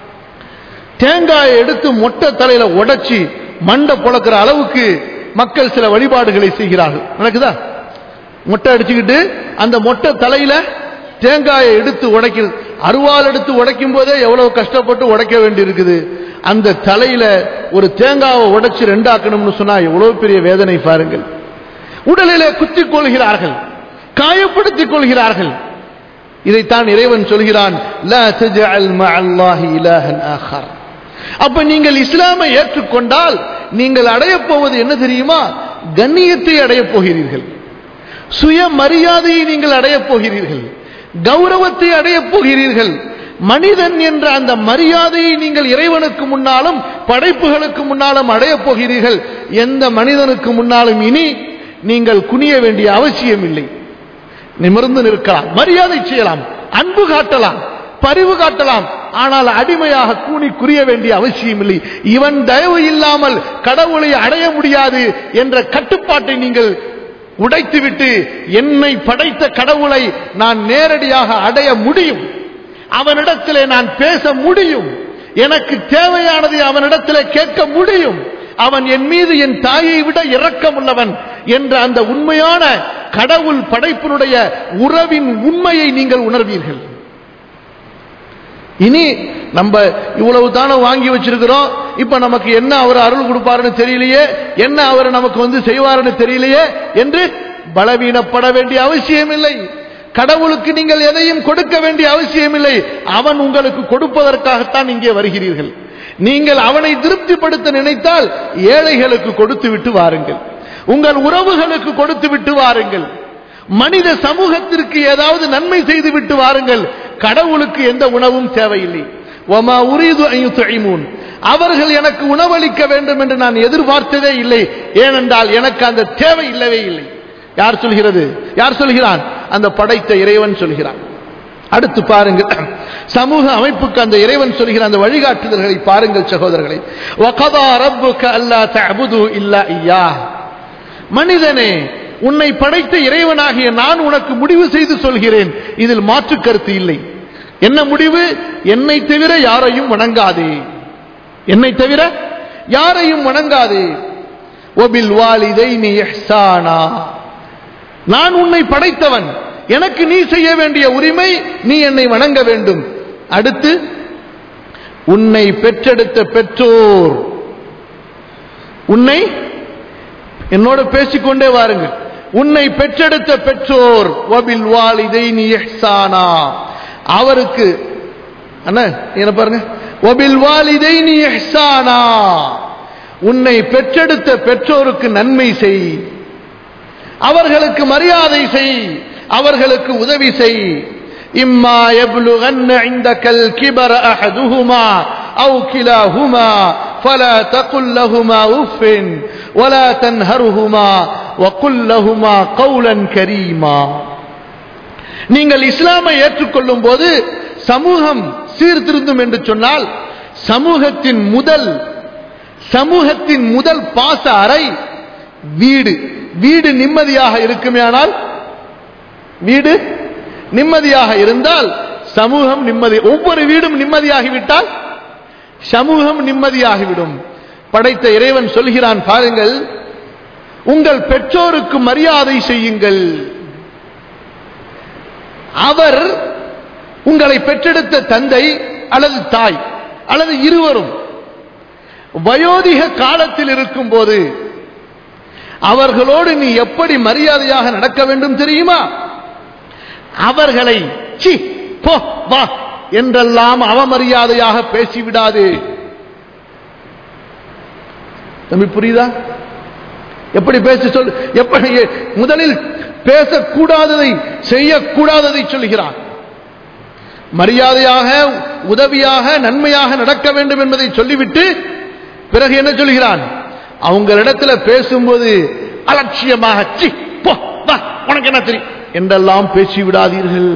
தேங்காயை எடுத்து மொட்டை தலையில உடைச்சி மண்டை புழக்கிற அளவுக்கு மக்கள் சில வழிபாடுகளை செய்கிறார்கள் நடக்குதா மொட்டை அடிச்சுக்கிட்டு அந்த மொட்டை தலையில தேங்காயை எடுத்து உடைக்கிறது அருவாள் எடுத்து உடைக்கும் போதே எவ்வளவு கஷ்டப்பட்டு உடைக்க வேண்டி இருக்குது அந்த தலையில ஒரு தேங்காவை உடைச்சு ரெண்டாக்கணும்னு சொன்னா எவ்வளவு பெரிய வேதனை பாருங்கள் உடலிலே குத்திக் கொள்கிறார்கள் காயப்படுத்திக் கொள்கிறார்கள் இதைத்தான் இறைவன் சொல்கிறான் லா தஜஅல் மஅல்லாஹி இலாஹன் ஆகர் அப்ப நீங்கள் இஸ்லாமை ஏற்றுக்கொண்டால் நீங்கள் அடையப் போவது என்ன தெரியுமா கண்ணியத்தை அடையப் போகிறீர்கள் சுய மரியாதையை நீங்கள் அடையப் போகிறீர்கள் கௌரவத்தை அடையப் போகிறீர்கள் மனிதன் என்ற அந்த மரியாதையை நீங்கள் இறைவனுக்கு முன்னாலும் படைப்புகளுக்கு முன்னாலும் அடையப் போகிறீர்கள் எந்த மனிதனுக்கு முன்னாலும் இனி நீங்கள் குனிய வேண்டிய அவசியம் இல்லை நிமிர்ந்து நிற்கலாம் மரியாதை செய்யலாம் அன்பு காட்டலாம் பரிவு காட்டலாம் ஆனால் அடிமையாக கூனி குறிய வேண்டிய அவசியம் இல்லை இவன் தயவு இல்லாமல் கடவுளை அடைய முடியாது என்ற கட்டுப்பாட்டை நீங்கள் உடைத்துவிட்டு என்னை படைத்த கடவுளை நான் நேரடியாக அடைய முடியும் அவனிடத்திலே நான் பேச முடியும் எனக்கு தேவையானதை அவனிடத்திலே கேட்க முடியும் அவன் என் மீது என் தாயை விட இரக்கம் உள்ளவன் என்ற அந்த உண்மையான கடவுள் படைப்பினுடைய உறவின் உண்மையை நீங்கள் உணர்வீர்கள் இனி நம்ம இவ்வளவு தானே வாங்கி வச்சிருக்கிறோம் இப்ப நமக்கு என்ன அவர் அருள் கொடுப்பாருன்னு தெரியலையே என்ன அவர் நமக்கு வந்து செய்வாருன்னு தெரியலையே என்று பலவீனப்பட வேண்டிய அவசியம் இல்லை கடவுளுக்கு நீங்கள் எதையும் கொடுக்க வேண்டிய அவசியம் இல்லை அவன் உங்களுக்கு கொடுப்பதற்காகத்தான் இங்கே வருகிறீர்கள் நீங்கள் அவனை திருப்திப்படுத்த நினைத்தால் ஏழைகளுக்கு கொடுத்து விட்டு வாருங்கள் உங்கள் உறவுகளுக்கு கொடுத்து விட்டு வாருங்கள் மனித சமூகத்திற்கு ஏதாவது நன்மை செய்து விட்டு வாருங்கள் கடவுளுக்கு எந்த உணவும் தேவையில்லை ஒமா உரிது ஐயுத்தைமூன் அவர்கள் எனக்கு உணவளிக்க வேண்டும் என்று நான் எதிர்பார்த்ததே இல்லை ஏனென்றால் எனக்கு அந்த தேவை இல்லவே இல்லை யார் சொல்கிறது யார் சொல்கிறான் அந்த படைத்த இறைவன் சொல்கிறான் அடுத்து பாருங்கள் சமூக அமைப்புக்கு அந்த இறைவன் சொல்கிற அந்த வழிகாட்டுதல்களை பாருங்கள் சகோதரர்களை வகதா ரப்புக அல்லா தஅபுது இல்லா இய்யா மனிதனே உன்னை படைத்த இறைவனாகிய நான் உனக்கு முடிவு செய்து சொல்கிறேன் இதில் மாற்று கருத்து இல்லை என்ன முடிவு என்னை தவிர யாரையும் வணங்காதே என்னை தவிர யாரையும் வணங்காதே ஒபில் வாலிதைனி இஹ்சானா நான் உன்னை படைத்தவன் எனக்கு நீ செய்ய வேண்டிய உரிமை நீ என்னை வணங்க வேண்டும் அடுத்து உன்னை பெற்றெடுத்த பெற்றோர் உன்னை என்னோட பேசிக்கொண்டே வாருங்கள் உன்னை பெற்றெடுத்த பெற்றோர் வபில் வாலிதைனி இஹ்சானா அவருக்கு அண்ணா என்ன பாருங்க வபில் வாலிதைனி இஹ்சானா உன்னை பெற்றெடுத்த பெற்றோருக்கு நன்மை செய் அவர்களுக்கு மரியாதை செய் அவர்களுக்கு உதவி செய் இம்மா يبلغن عندك الكبر احدهما او كلاهما فلا تقل لهما اف ولا تنهرهما وقل لهما قولا كريما நீங்கள் இஸ்லாமை ஏற்றுக்கொள்ளும் போது சமூகம் சீர்திருந்தும் என்று சொன்னால் சமூகத்தின் முதல் சமூகத்தின் முதல் பாச அறை வீடு வீடு நிம்மதியாக இருக்குமேயானால் வீடு நிம்மதியாக இருந்தால் சமூகம் நிம்மதி ஒவ்வொரு வீடும் நிம்மதியாகிவிட்டால் சமூகம் நிம்மதியாகிவிடும் படைத்த இறைவன் சொல்கிறான் பாருங்கள் உங்கள் பெற்றோருக்கு மரியாதை செய்யுங்கள் அவர் உங்களை பெற்றெடுத்த தந்தை அல்லது தாய் அல்லது இருவரும் வயோதிக காலத்தில் இருக்கும் போது அவர்களோடு நீ எப்படி மரியாதையாக நடக்க வேண்டும் தெரியுமா அவர்களை சி போ வா என்றெல்லாம் அவமரியாதையாக பேசிவிடாது தம்பி புரியுதா எப்படி பேச சொல் எப்படி முதலில் பேசக்கூடாததை செய்யக்கூடாததை சொல்கிறான் மரியாதையாக உதவியாக நன்மையாக நடக்க வேண்டும் என்பதை சொல்லிவிட்டு பிறகு என்ன சொல்கிறான் அவங்களிடத்துல பேசும்போது அலட்சியமாக சி போ வா உனக்கு என்ன தெரியும் என்றெல்லாம் பேசி விடாதீர்கள்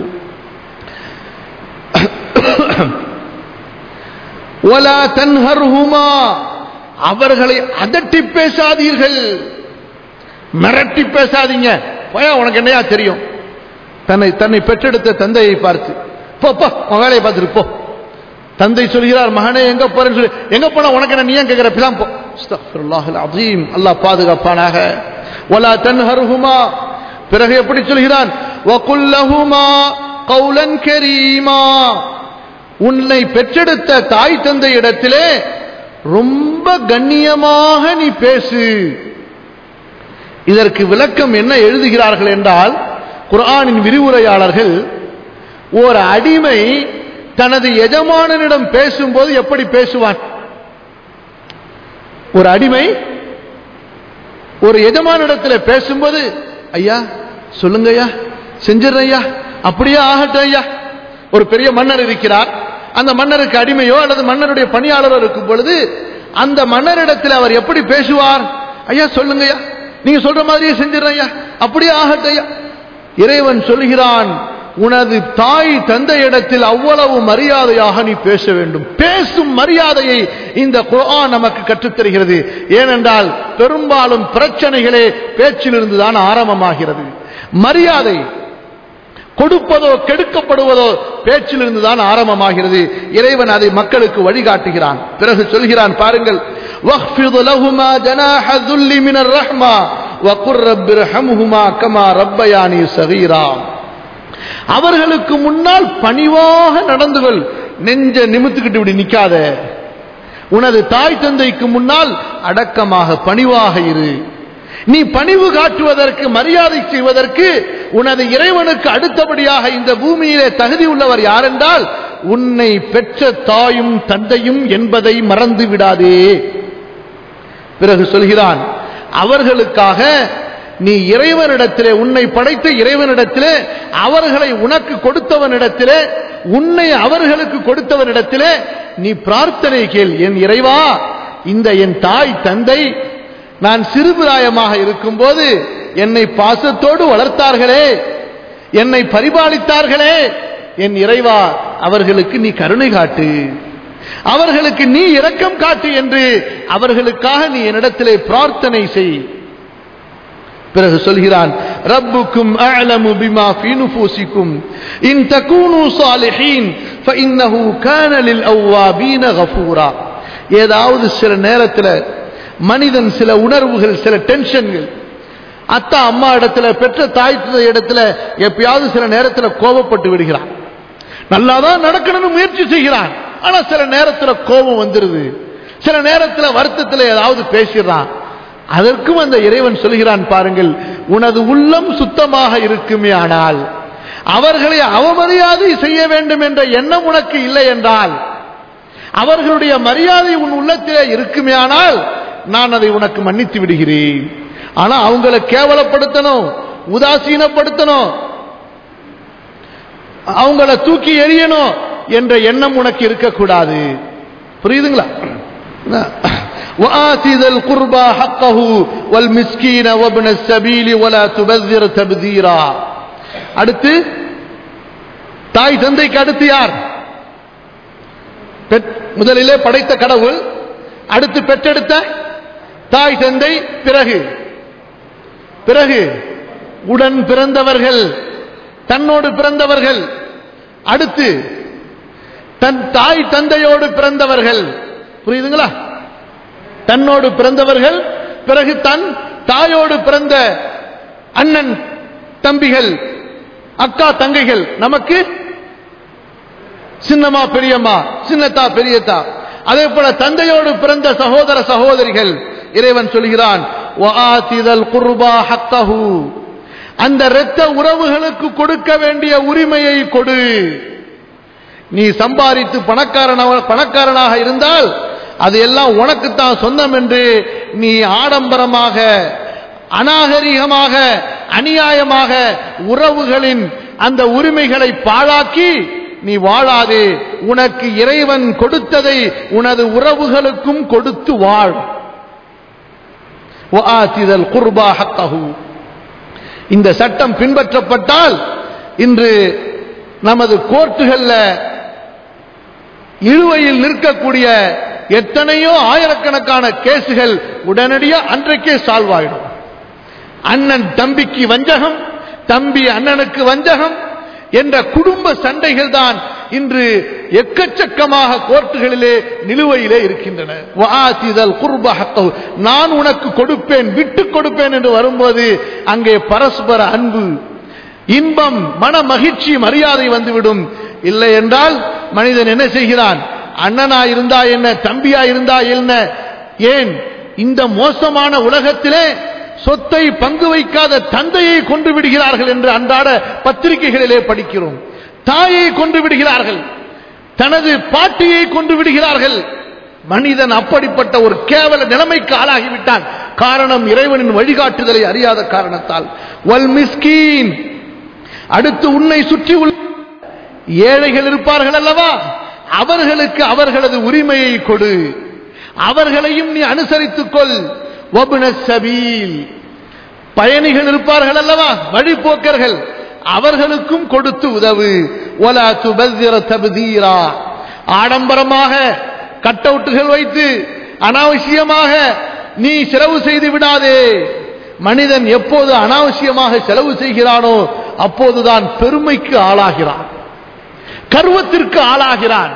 ஒலா தன்ஹர்ஹுமா அவர்களை அதட்டி பேசாதீர்கள் மிரட்டி பேசாதீங்க போயா உனக்கு என்னையா தெரியும் தன்னை தன்னை பெற்றெடுத்த தந்தையை பார்த்து போ போ உன் வேலையை பார்த்துட்டு போ தந்தை சொல்கிறார் மகனே எங்க போறேன்னு சொல்லி எங்க போனா உனக்கு என்ன நீ ஏன் கேட்கிற பிலாம் போ அஸ்தக்ஃபிருல்லாஹில் அஸீம் அல்லாஹ் பாதுகாப்பானாக வலா தன்ஹர்ஹுமா பிறகு எப்படி சொல்கிறான் வகுல்லஹுமா கௌலன் கரீமா உன்னை பெற்றெடுத்த தாய் தந்தை இடத்திலே ரொம்ப கண்ணியமாக நீ பேசு இதற்கு விளக்கம் என்ன எழுதுகிறார்கள் என்றால் குர்ஆனின் விரிவுரையாளர்கள் ஒரு அடிமை தனது எஜமானனிடம் பேசும்போது எப்படி பேசுவான் ஒரு அடிமை ஒரு எஜமானிடத்தில் பேசும்போது ஐயா சொல்லுங்க ஐயா செஞ்சிடறேன் ஐயா அப்படியே ஆகட்டும் ஐயா ஒரு பெரிய மன்னர் இருக்கிறார் அந்த மன்னருக்கு அடிமையோ அல்லது மன்னருடைய பணியாளரோ இருக்கும் பொழுது அந்த மன்னரிடத்தில் அவர் எப்படி பேசுவார் ஐயா சொல்லுங்க ஐயா நீங்க சொல்ற மாதிரியே செஞ்சிடறேன் ஐயா அப்படியே ஆகட்டும் ஐயா இறைவன் சொல்கிறான் உனது தாய் தந்தையிடத்தில் அவ்வளவு மரியாதையாக நீ பேச வேண்டும் பேசும் மரியாதையை இந்த குர்ஆன் நமக்கு கற்றுத்தருகிறது ஏனென்றால் பெரும்பாலும் பிரச்சனைகளே பேச்சிலிருந்து தான் ஆரம்பமாகிறது மரியாதை கொடுப்பதோ கெடுக்கப்படுவதோ பேச்சிலிருந்து தான் ஆரம்பமாகிறது இறைவன் அதை மக்களுக்கு வழிகாட்டுகிறான் பிறகு சொல்கிறான் பாருங்கள் وَاخْفِضْ لَهُمَا جَنَاحَ الذُّلِّ مِنَ الرَّحْمَةِ وَقُلْ رَبِّ ارْحَمْهُمَا كَمَا رَبَّيَانِي صَغِيرًا அவர்களுக்கு முன்னால் பணிவாக நடந்து கொள் நெஞ்ச நிமித்துக்கிட்டு இப்படி நிக்காத உனது தாய் தந்தைக்கு முன்னால் அடக்கமாக பணிவாக இரு நீ பணிவு காட்டுவதற்கு மரியாதை செய்வதற்கு உனது இறைவனுக்கு அடுத்தபடியாக இந்த பூமியிலே தகுதி உள்ளவர் யாரென்றால் உன்னை பெற்ற தாயும் தந்தையும் என்பதை மறந்து விடாதே பிறகு சொல்கிறான் அவர்களுக்காக நீ இறைவனிடத்திலே உன்னை படைத்த இறைவனிடத்திலே அவர்களை உனக்கு கொடுத்தவனிடத்திலே உன்னை அவர்களுக்கு கொடுத்தவனிடத்திலே நீ பிரார்த்தனை கேள் என் இறைவா இந்த என் தாய் தந்தை நான் சிறுபிராயமாக இருக்கும்போது என்னை பாசத்தோடு வளர்த்தார்களே என்னை பரிபாலித்தார்களே என் இறைவா அவர்களுக்கு நீ கருணை காட்டு அவர்களுக்கு நீ இரக்கம் காட்டு என்று அவர்களுக்காக நீ என்னிடத்திலே பிரார்த்தனை செய் பிறகு சொல்கிறான் ரப்புக்கும் அஅலமு பிமா ஃபீ நுஃபூசிக்கும் இன் தகூனு சாலிஹீன் ஃபஇன்னஹு கான லில் அவ்வாபீன கஃபூரா ஏதாவது சில நேரத்தில் மனிதன் சில உணர்வுகள் சில டென்ஷன்கள் அத்தா அம்மா இடத்துல பெற்ற தாய் தந்தை இடத்துல எப்பயாவது சில நேரத்தில் கோபப்பட்டு விடுகிறான் நல்லாதான் நடக்கணும்னு முயற்சி செய்கிறான் ஆனா சில நேரத்தில் கோபம் வந்துருது சில நேரத்தில் வருத்தத்தில் ஏதாவது பேசிடுறான் அதற்கும் அந்த இறைவன் சொல்கிறான் பாருங்கள் உனது உள்ளம் சுத்தமாக இருக்குமே ஆனால் அவர்களை அவமரியாதை செய்ய வேண்டும் என்ற எண்ணம் உனக்கு இல்லை என்றால் அவர்களுடைய மரியாதை உன் உள்ளத்திலே இருக்குமே ஆனால் நான் அதை உனக்கு மன்னித்து விடுகிறேன் ஆனா அவங்களை கேவலப்படுத்தணும் உதாசீனப்படுத்தணும் அவங்கள தூக்கி எறியணும் என்ற எண்ணம் உனக்கு இருக்கக்கூடாது புரியுதுங்களா وآت ذا القربى حقه والمسكين وابن السبيل ولا تبذر تبذيرا அடுத்து தாய் தந்தைக்கு அடுத்து யார் முதலிலே படைத்த கடவுள் அடுத்து பெற்றெடுத்த தாய் தந்தை பிறகு பிறகு உடன் பிறந்தவர்கள் தன்னோடு பிறந்தவர்கள் அடுத்து தன் தாய் தந்தையோடு பிறந்தவர்கள் புரியுதுங்களா தன்னோடு பிறந்தவர்கள் பிறகு தன் தாயோடு பிறந்த அண்ணன் தம்பிகள் அக்கா தங்கைகள் நமக்கு சின்னம்மா பெரியம்மா சின்னத்தா பெரியத்தா அதே போல தந்தையோடு பிறந்த சகோதர சகோதரிகள் இறைவன் சொல்கிறான் அந்த இரத்த உறவுகளுக்கு கொடுக்க வேண்டிய உரிமையை கொடு நீ சம்பாதித்து பணக்காரன பணக்காரனாக இருந்தால் அது எல்லாம் உனக்குத்தான் சொந்தம் என்று நீ ஆடம்பரமாக அநாகரிகமாக அநியாயமாக உறவுகளின் அந்த உரிமைகளை பாழாக்கி நீ வாழாதே உனக்கு இறைவன் கொடுத்ததை உனது உறவுகளுக்கும் கொடுத்து வாழ் குர்பா ஹக்கஹு இந்த சட்டம் பின்பற்றப்பட்டால் இன்று நமது கோர்ட்டுகள்ல இழுவையில் நிற்கக்கூடிய எத்தனையோ ஆயிரக்கணக்கான கேசுகள் உடனடியா அன்றைக்கே சால்வ் ஆயிடும் அண்ணன் தம்பிக்கு வஞ்சகம் தம்பி அண்ணனுக்கு வஞ்சகம் என்ற குடும்ப சண்டைகள் தான் இன்று எக்கச்சக்கமாக கோர்ட்டுகளிலே நிலுவையிலே இருக்கின்றன நான் உனக்கு கொடுப்பேன் விட்டு கொடுப்பேன் என்று வரும்போது அங்கே பரஸ்பர அன்பு இன்பம் மன மகிழ்ச்சி மரியாதை வந்துவிடும் இல்லை என்றால் மனிதன் என்ன செய்கிறான் அண்ணனா இருந்தா என்ன தம்பியா இருந்தா என்ன ஏன் இந்த மோசமான உலகத்திலே சொத்தை பங்கு வைக்காத தந்தையை கொண்டு விடுகிறார்கள் என்று அன்றாட பத்திரிகைகளிலே படிக்கிறோம் தாயை கொண்டு விடுகிறார்கள் தனது பாட்டியை கொண்டு விடுகிறார்கள் மனிதன் அப்படிப்பட்ட ஒரு கேவல நிலைமைக்கு ஆளாகிவிட்டான் காரணம் இறைவனின் வழிகாட்டுதலை அறியாத காரணத்தால் வல் மிஸ்கீன் அடுத்து உன்னை சுற்றி உள்ள ஏழைகள் இருப்பார்கள் அல்லவா அவர்களுக்கு அவர்களது உரிமையை கொடு அவர்களையும் நீ அனுசரித்துக் கொள் சபீல் பயணிகள் இருப்பார்கள் அல்லவா வழிபோக்கர்கள் அவர்களுக்கும் கொடுத்து உதவு ஒலா துபத்திர தபுதீரா ஆடம்பரமாக கட்டவுட்டுகள் வைத்து அனாவசியமாக நீ செலவு செய்து விடாதே மனிதன் எப்போது அனாவசியமாக செலவு செய்கிறானோ அப்போதுதான் பெருமைக்கு ஆளாகிறான் கர்வத்திற்கு ஆளாகிறான்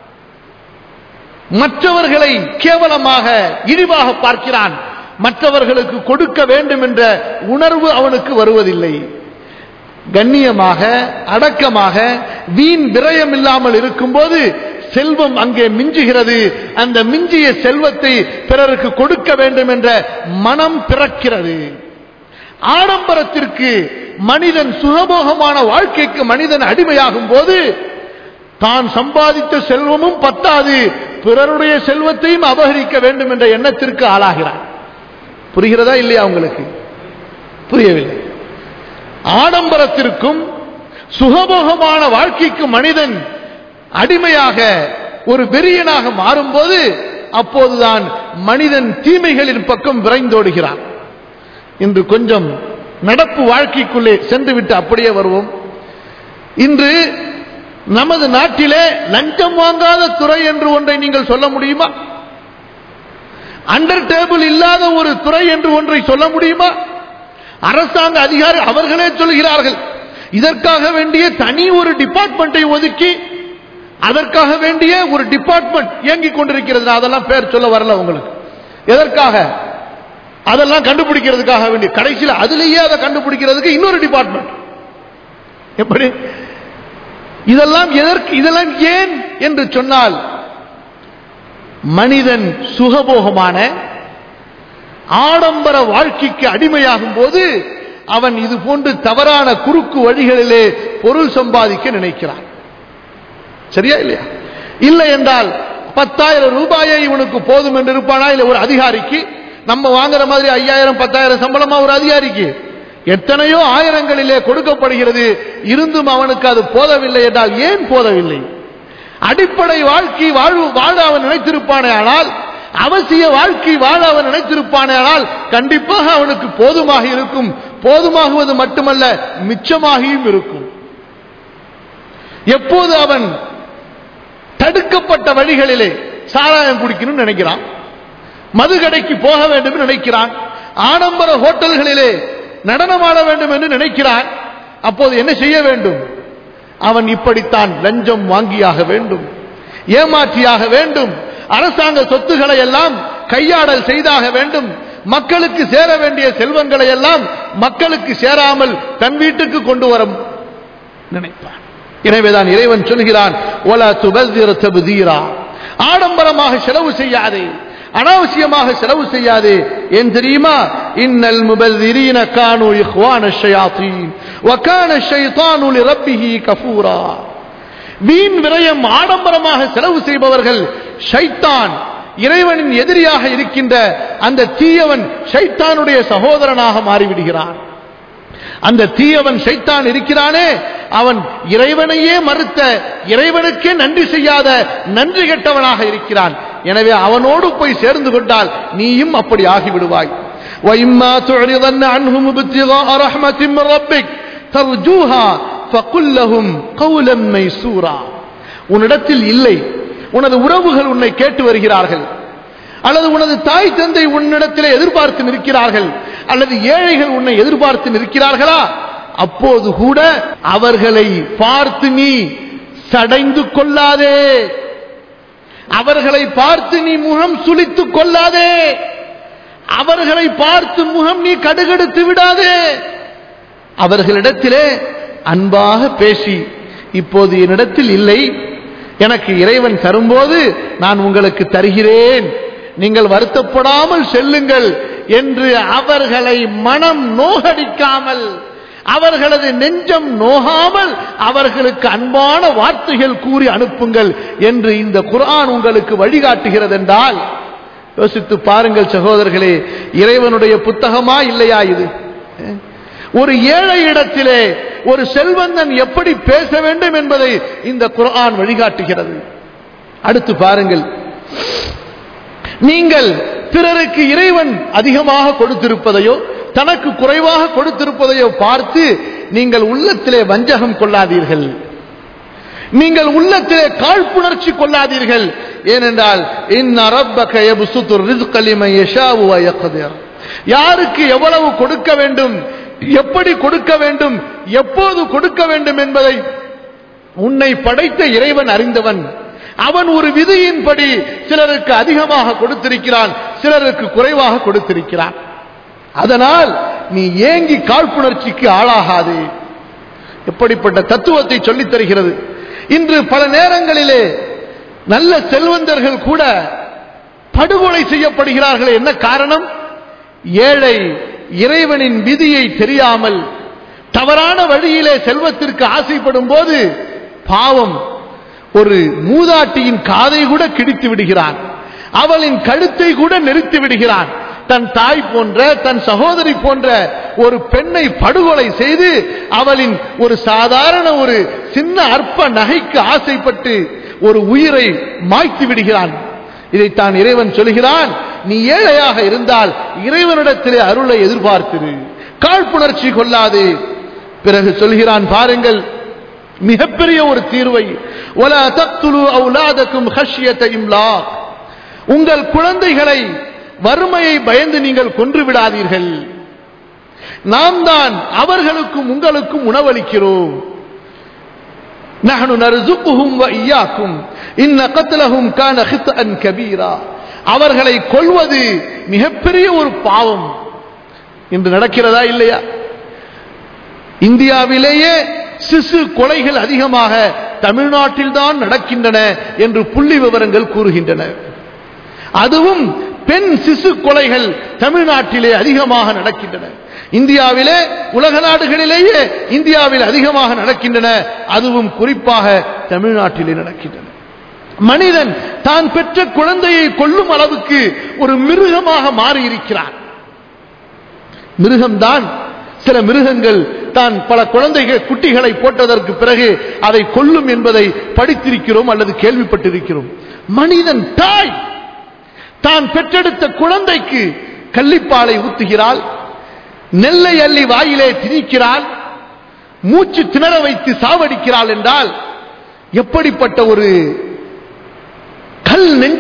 மற்றவர்களை கேவலமாக இழிவாக பார்க்கிறான் மற்றவர்களுக்கு கொடுக்க வேண்டும் என்ற உணர்வு அவனுக்கு வருவதில்லை கண்ணியமாக அடக்கமாக வீண் விரயம் இல்லாமல் இருக்கும்போது செல்வம் அங்கே மிஞ்சுகிறது அந்த மிஞ்சிய செல்வத்தை பிறருக்கு கொடுக்க வேண்டும் என்ற மனம் பிறக்கிறது ஆடம்பரத்திற்கு மனிதன் சுகபோகமான வாழ்க்கைக்கு மனிதன் அடிமையாகும் போது தான் சம்பாதித்த செல்வமும் பத்தாது பிறருடைய செல்வத்தையும் அபகரிக்க வேண்டும் என்ற எண்ணத்திற்கு ஆளாகிறான் புரிகிறதா இல்லையா உங்களுக்கு புரியவில்லை ஆடம்பரத்திற்கும் சுகபோகமான வாழ்க்கைக்கு மனிதன் அடிமையாக ஒரு வெறியனாக மாறும்போது அப்போதுதான் மனிதன் தீமைகளின் பக்கம் விரைந்தோடுகிறான் இன்று கொஞ்சம் நடப்பு வாழ்க்கைக்குள்ளே சென்றுவிட்டு அப்படியே வருவோம் இன்று நமது நாட்டிலே லஞ்சம் வாங்காத துறை என்று ஒன்றை நீங்கள் சொல்ல முடியுமா அண்டர் டேபிள் இல்லாத ஒரு துறை என்று ஒன்றை சொல்ல முடியுமா அரசாங்க அதிகாரி அவர்களே சொல்கிறார்கள் இதற்காக வேண்டிய தனி ஒரு டிபார்ட்மெண்ட்டை ஒதுக்கி அதற்காக வேண்டிய ஒரு டிபார்ட்மெண்ட் இயங்கிக் கொண்டிருக்கிறது நான் அதெல்லாம் பேர் சொல்ல வரல உங்களுக்கு எதற்காக அதெல்லாம் கண்டுபிடிக்கிறதுக்காக வேண்டிய கடைசியில் அதிலேயே அதை கண்டுபிடிக்கிறதுக்கு இன்னொரு டிபார்ட்மெண்ட் எப்படி இதெல்லாம் எதற்கு இதெல்லாம் ஏன் என்று சொன்னால் மனிதன் சுகபோகமான ஆடம்பர வாழ்க்கைக்கு அடிமையாகும் போது அவன் இது போன்று தவறான குறுக்கு வழிகளிலே பொருள் சம்பாதிக்க நினைக்கிறான் சரியா இல்லையா இல்லை என்றால் பத்தாயிரம் ரூபாயை இவனுக்கு போதும் என்று இருப்பானா இல்லை ஒரு அதிகாரிக்கு நம்ம வாங்குற மாதிரி ஐயாயிரம் பத்தாயிரம் சம்பளமா ஒரு அதிகாரிக்கு எத்தனையோ ஆயிரங்களிலே கொடுக்கப்படுகிறது இருந்தும் அவனுக்கு அது போதவில்லை என்றால் ஏன் போதவில்லை அடிப்படை வாழ்க்கை வாழ்வு வாழ அவன் நினைத்திருப்பானே ஆனால் அவசிய வாழ்க்கை வாழ அவன் நினைத்திருப்பானே ஆனால் கண்டிப்பாக அவனுக்கு போதுமாக இருக்கும் போதுமாகுவது மட்டுமல்ல மிச்சமாகியும் இருக்கும் எப்போது அவன் தடுக்கப்பட்ட வழிகளிலே சாராயம் குடிக்கணும்னு நினைக்கிறான் மதுகடைக்கு போக வேண்டும் என்று நினைக்கிறான் ஆடம்பர ஹோட்டல்களிலே நடனமாட வேண்டும் என்று நினைக்கிறான் அப்போது என்ன செய்ய வேண்டும் அவன் இப்படித்தான் லஞ்சம் வாங்கியாக வேண்டும் ஏமாற்றியாக வேண்டும் அரசாங்க சொத்துக்களை எல்லாம் கையாடல் செய்தாக வேண்டும் மக்களுக்கு சேர வேண்டிய செல்வங்களை எல்லாம் மக்களுக்கு சேராமல் தன் வீட்டுக்கு கொண்டு வர நினைப்பான் எனவேதான் இறைவன் சொல்கிறான் ஒலா துபதிர தபுதீரா ஆடம்பரமாக செலவு செய்யாதே அனாவசியமாக செலவு செய்யாதே ஏன் தெரியுமா இன்னல் முபல்திரீன கானு இஹ்வான ஷயாத்தீன் வகான ஷைத்தானு லிரப்பிஹி கஃபூரா வீண் விரயம் ஆடம்பரமாக செலவு செய்பவர்கள் ஷைத்தான் இறைவனின் எதிரியாக இருக்கின்ற அந்த தீயவன் ஷைத்தானுடைய சகோதரனாக மாறிவிடுகிறான் அந்த தீயவன் சைத்தான் இருக்கிறானே அவன் இறைவனையே மறுத்த இறைவனுக்கே நன்றி செய்யாத நன்றி கெட்டவனாக இருக்கிறான் எனவே அவனோடு போய் சேர்ந்து கொண்டால் நீயும் அப்படி ஆகிவிடுவாய் وَإِمَّا تُعْرِضَنَّ عَنْهُمُ ابْتِغَاءَ رَحْمَةٍ مِّن رَّبِّكَ تَرْجُوهَا فَقُل لَّهُمْ قَوْلًا مَّيْسُورًا உன்னிடத்தில் இல்லை உனது உறவுகள் உன்னை கேட்டு வருகிறார்கள் அல்லது உனது தாய் தந்தை உன்னிடத்திலே எதிர்பார்த்து நிற்கிறார்கள் அல்லது ஏழைகள் உன்னை எதிர்பார்த்து நிற்கிறார்களா அப்போது கூட அவர்களை பார்த்து நீ சடைந்து கொள்ளாதே அவர்களை பார்த்து நீ முகம் சுளித்துக் கொள்ளாதே அவர்களை பார்த்து முகம் நீ கடுகெடுத்து விடாதே அவர்களிடத்திலே அன்பாக பேசி இப்போது என்னிடத்தில் இல்லை எனக்கு இறைவன் தரும்போது நான் உங்களுக்கு தருகிறேன் நீங்கள் வருத்தப்படாமல் செல்லுங்கள் என்று அவர்களை மனம் நோகடிக்காமல் அவர்களது நெஞ்சம் நோகாமல் அவர்களுக்கு அன்பான வார்த்தைகள் கூறி அனுப்புங்கள் என்று இந்த குர்ஆன் உங்களுக்கு வழிகாட்டுகிறது என்றால் யோசித்து பாருங்கள் சகோதரர்களே இறைவனுடைய புத்தகமா இல்லையா இது ஒரு ஏழை இடத்திலே ஒரு செல்வந்தன் எப்படி பேச வேண்டும் என்பதை இந்த குர்ஆன் வழிகாட்டுகிறது அடுத்து பாருங்கள் நீங்கள் பிறருக்கு இறைவன் அதிகமாக கொடுத்திருப்பதையோ தனக்கு குறைவாக கொடுத்திருப்பதையோ பார்த்து நீங்கள் உள்ளத்திலே வஞ்சகம் கொள்ளாதீர்கள் நீங்கள் உள்ளத்திலே காழ்ப்புணர்ச்சி கொள்ளாதீர்கள் ஏனென்றால் யாருக்கு எவ்வளவு கொடுக்க வேண்டும் எப்படி கொடுக்க வேண்டும் எப்போது கொடுக்க வேண்டும் என்பதை உன்னை படைத்த இறைவன் அறிந்தவன் அவன் ஒரு விதியின்படி சிலருக்கு அதிகமாக கொடுத்திருக்கிறான் சிலருக்கு குறைவாக கொடுத்திருக்கிறான் அதனால் நீ ஏங்கி காழ்ப்புணர்ச்சிக்கு ஆளாகாது எப்படிப்பட்ட தத்துவத்தை சொல்லித் தருகிறது இன்று பல நேரங்களிலே நல்ல செல்வந்தர்கள் கூட படுகொலை செய்யப்படுகிறார்கள் என்ன காரணம் ஏழை இறைவனின் விதியை தெரியாமல் தவறான வழியிலே செல்வத்திற்கு ஆசைப்படும் போது பாவம் ஒரு மூதாட்டியின் காதை கூட கிடித்து விடுகிறான் அவளின் கழுத்தை கூட நெரித்து விடுகிறான் தன் தாய் போன்ற தன் சகோதரி போன்ற ஒரு பெண்ணை படுகொலை செய்து அவளின் ஒரு சாதாரண ஒரு சின்ன அற்ப நகைக்கு ஆசைப்பட்டு ஒரு உயிரை மாய்த்து விடுகிறான் இதைத்தான் இறைவன் சொல்கிறான் நீ ஏழையாக இருந்தால் இறைவனிடத்திலே அருளை எதிர்பார்த்திரு காழ்ப்புணர்ச்சி கொள்ளாது பிறகு சொல்கிறான் பாருங்கள் மிகப்பெரிய ஒரு தீர்வை ஒலா தக்துலு அவுலாதக்கும் ஹஷ்யத இம்லாக் உங்கள் குழந்தைகளை வறுமையை பயந்து நீங்கள் கொன்று விடாதீர்கள் நாம் தான் அவர்களுக்கும் உங்களுக்கும் உணவளிக்கிறோம் நஹனு நர்சுக்குஹும் வ இய்யாக்கும் இன்ன கத்லஹும் கான ஹித்அன் கபீரா அவர்களை கொல்வது மிகப்பெரிய ஒரு பாவம் இன்று நடக்கிறதா இல்லையா இந்தியாவிலேயே சிசு கொலைகள் அதிகமாக தமிழ்நாட்டில் தான் நடக்கின்றன என்று புள்ளி விவரங்கள் கூறுகின்றன அதுவும் பெண் சிசு கொலைகள் தமிழ்நாட்டிலே அதிகமாக நடக்கின்றன இந்தியாவிலே உலக நாடுகளிலேயே இந்தியாவில் அதிகமாக நடக்கின்றன அதுவும் குறிப்பாக தமிழ்நாட்டிலே நடக்கின்றன மனிதன் தான் பெற்ற குழந்தையை கொல்லும் அளவுக்கு ஒரு மிருகமாக மாறி இருக்கிறான் மிருகம்தான் சில மிருகங்கள் தான் பல குழந்தைகள் குட்டிகளை போட்டதற்கு பிறகு அதை கொல்லும் என்பதை படித்திருக்கிறோம் அல்லது கேள்விப்பட்டிருக்கிறோம் மனிதன் தாய் தான் பெற்றெடுத்த குழந்தைக்கு கள்ளிப்பாலை ஊத்துகிறாள் நெல்லை அள்ளி வாயிலே திணிக்கிறாள் மூச்சு திணற வைத்து சாவடிக்கிறாள் என்றால் எப்படிப்பட்ட ஒரு கல் நெஞ்ச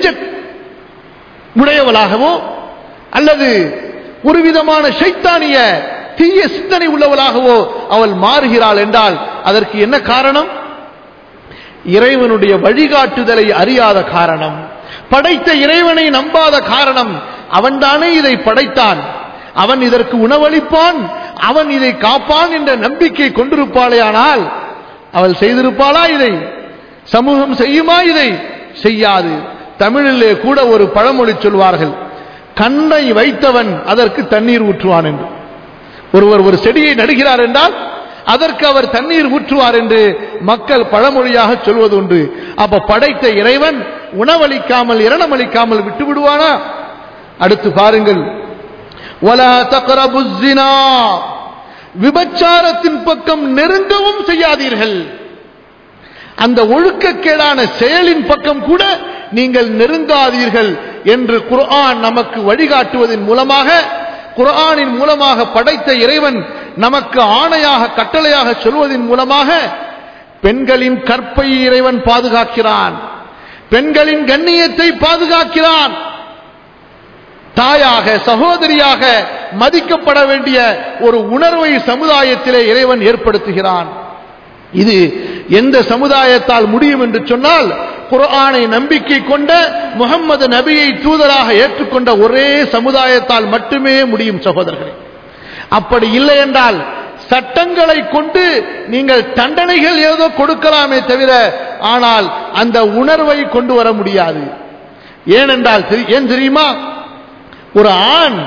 உடையவளாகவோ அல்லது ஒரு விதமான சைத்தானிய தீய சிந்தனை உள்ளவளாகவோ அவள் மாறுகிறாள் என்றால் அதற்கு என்ன காரணம் இறைவனுடைய வழிகாட்டுதலை அறியாத காரணம் படைத்த இறைவனை நம்பாத காரணம் அவன்தானே இதை படைத்தான் அவன் இதற்கு உணவளிப்பான் அவன் இதை காப்பான் என்ற நம்பிக்கை கொண்டிருப்பாளே ஆனால் அவள் செய்திருப்பாளா இதை சமூகம் செய்யுமா இதை செய்யாது தமிழிலே கூட ஒரு பழமொழி சொல்வார்கள் கண்ணை வைத்தவன் அதற்கு தண்ணீர் ஊற்றுவான் என்று ஒருவர் ஒரு செடியை நடுகிறார் என்றால் அதற்கு அவர் தண்ணீர் ஊற்றுவார் என்று மக்கள் பழமொழியாக சொல்வது உண்டு அப்ப படைத்த இறைவன் உணவளிக்காமல் இரணமளிக்காமல் விட்டு விடுவானா அடுத்து பாருங்கள் وَلَا تَقْرَبُوا الزِّنَا விபச்சாரத்தின் பக்கம் நெருங்கவும் செய்யாதீர்கள் அந்த ஒழுக்கக்கேடான செயலின் பக்கம் கூட நீங்கள் நெருங்காதீர்கள் என்று குர்ஆன் நமக்கு வழிகாட்டுவதன் மூலமாக குர்ஆனின் மூலமாக படைத்த இறைவன் நமக்கு ஆணையாக கட்டளையாக சொல்வதன் மூலமாக பெண்களின் கற்பை இறைவன் பாதுகாக்கிறான் பெண்களின் கண்ணியத்தை பாதுகாக்கிறான் தாயாக சகோதரியாக மதிக்கப்பட வேண்டிய ஒரு உணர்வை சமுதாயத்திலே இறைவன் ஏற்படுத்துகிறான் இது எந்த சமுதாயத்தால் முடியும் என்று சொன்னால் குர்ஆனை நம்பிக்கை கொண்ட முகம்மது நபியை தூதராக ஏற்றுக்கொண்ட ஒரே சமுதாயத்தால் மட்டுமே முடியும் சகோதரர்களே அப்படி இல்லை என்றால் சட்டங்களை கொண்டு நீங்கள் தண்டனைகள் ஏதோ கொடுக்கலாமே தவிர ஆனால் அந்த உணர்வை கொண்டு வர முடியாது ஏனென்றால் ஏன் தெரியுமா ஒரு ஆண்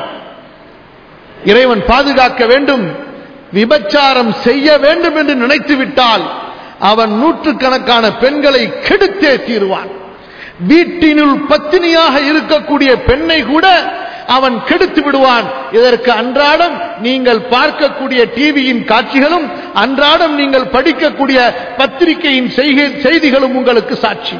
இறைவன் பாதுகாக்க வேண்டும் விபச்சாரம் செய்ய வேண்டும் என்று நினைத்து விட்டால் அவன் நூற்றுக்கணக்கான பெண்களை கெடுத்தே தீருவான் வீட்டினுள் பத்தினியாக இருக்கக்கூடிய பெண்ணை கூட அவன் கெடுத்து விடுவான் இதற்கு அன்றாடம் நீங்கள் பார்க்கக்கூடிய டிவியின் காட்சிகளும் அன்றாடம் நீங்கள் படிக்கக்கூடிய பத்திரிகையின் செய்திகளும் உங்களுக்கு சாட்சி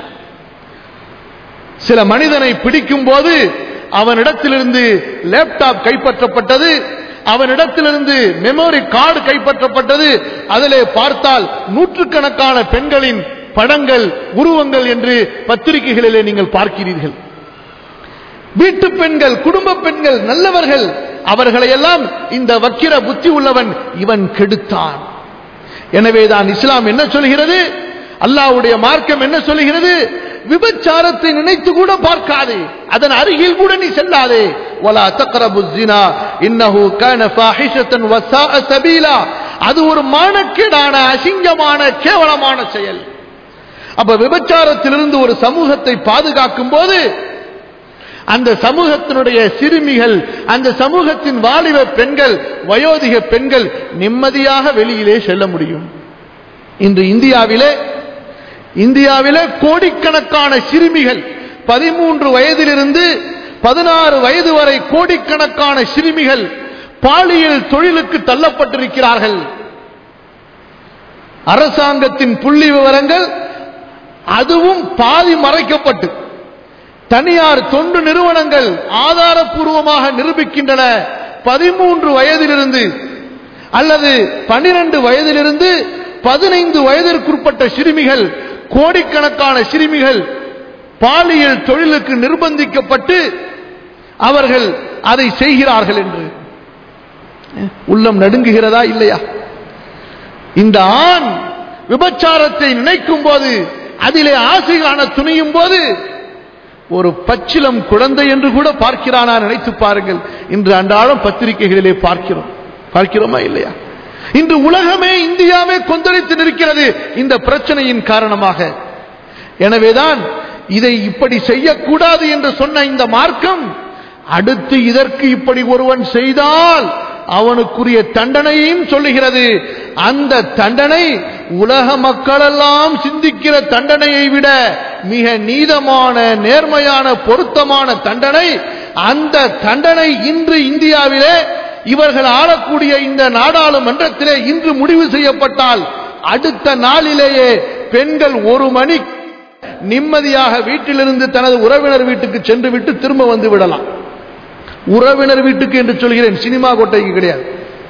சில மனிதனை பிடிக்கும் போது அவனிடத்திலிருந்து லேப்டாப் கைப்பற்றப்பட்டது அவனிடத்திலிருந்து மெமரி கார்டு கைப்பற்றப்பட்டது அதிலே பார்த்தால் நூற்றுக்கணக்கான பெண்களின் படங்கள் உருவங்கள் என்று பத்திரிகைகளிலே நீங்கள் பார்க்கிறீர்கள் வீட்டு பெண்கள் குடும்ப பெண்கள் நல்லவர்கள் அவர்களையெல்லாம் இந்த வக்கிர புத்தி உள்ளவன் இவன் கெடுத்தான் எனவேதான் இஸ்லாம் என்ன சொல்கிறது அல்லாஹ்வுடைய மார்க்கம் என்ன சொல்கிறது விபச்சாரத்தை நினைத்து கூட பார்க்காதே அதன் அருகில் கூட நீ செல்லாதே வலா தக்ரபு ஜினா இன்னஹு கான ஃபாஹிஷத்தன் வஸாஅ சபீலா அது ஒரு மானக்கேடான அசிங்கமான கேவலமான செயல் அப்ப விபச்சாரத்திலிருந்து ஒரு சமூகத்தை பாதுகாக்கும் போது அந்த சமூகத்தினுடைய சிறுமிகள் அந்த சமூகத்தின் வாலிப பெண்கள் வயோதிக பெண்கள் நிம்மதியாக வெளியிலே செல்ல முடியும் இன்று இந்தியாவிலே இந்தியாவிலே கோடிக்கணக்கான சிறுமிகள் பதிமூன்று வயதிலிருந்து பதினாறு வயது வரை கோடிக்கணக்கான சிறுமிகள் பாலியல் தொழிலுக்கு தள்ளப்பட்டிருக்கிறார்கள் அரசாங்கத்தின் புள்ளி விவரங்கள் அதுவும் பாதி மறைக்கப்பட்டு தனியார் தொண்டு நிறுவனங்கள் ஆதாரப்பூர்வமாக நிரூபிக்கின்றன பதிமூன்று வயதிலிருந்து அல்லது பனிரெண்டு வயதிலிருந்து பதினைந்து வயதிற்குட்பட்ட சிறுமிகள் கோடிக்கணக்கான சிறுமிகள் பாலியல் தொழிலுக்கு நிர்பந்திக்கப்பட்டு அவர்கள் அதை செய்கிறார்கள் என்று உள்ளம் நடுங்குகிறதா இல்லையா இந்த ஆண் விபச்சாரத்தை நினைக்கும் போது அதிலே ஆசை காண துணியும் போது ஒரு பச்சிலம் குழந்தை என்று கூட பார்க்கிறானா நினைத்து பாருங்கள் இன்று அன்றாடம் பத்திரிகைகளிலே பார்க்கிறோம் பார்க்கிறோமா இல்லையா இன்று உலகமே இந்தியாவே கொந்தளித்து நிற்கிறது இந்த பிரச்சனையின் காரணமாக எனவேதான் இதை இப்படி செய்யக்கூடாது என்று சொன்ன இந்த மார்க்கம் அடுத்து இதற்கு இப்படி ஒருவன் செய்தால் அவனுக்குரிய தண்டனையும் சொல்லுகிறது அந்த தண்டனை உலக மக்களெல்லாம் சிந்திக்கிற தண்டனையை விட மிக நீதமான நேர்மையான பொருத்தமான தண்டனை அந்த தண்டனை இன்று இந்தியாவிலே இவர்கள் ஆளக்கூடிய இந்த நாடாளுமன்றத்திலே இன்று முடிவு செய்யப்பட்டால் அடுத்த நாளிலேயே பெண்கள் ஒரு மணி நிம்மதியாக வீட்டிலிருந்து தனது உறவினர் வீட்டுக்கு சென்று விட்டு திரும்ப வந்து விடலாம் உறவினர் வீட்டுக்கு என்று சொல்கிறேன் சினிமா கொட்டைக்கு கிடையாது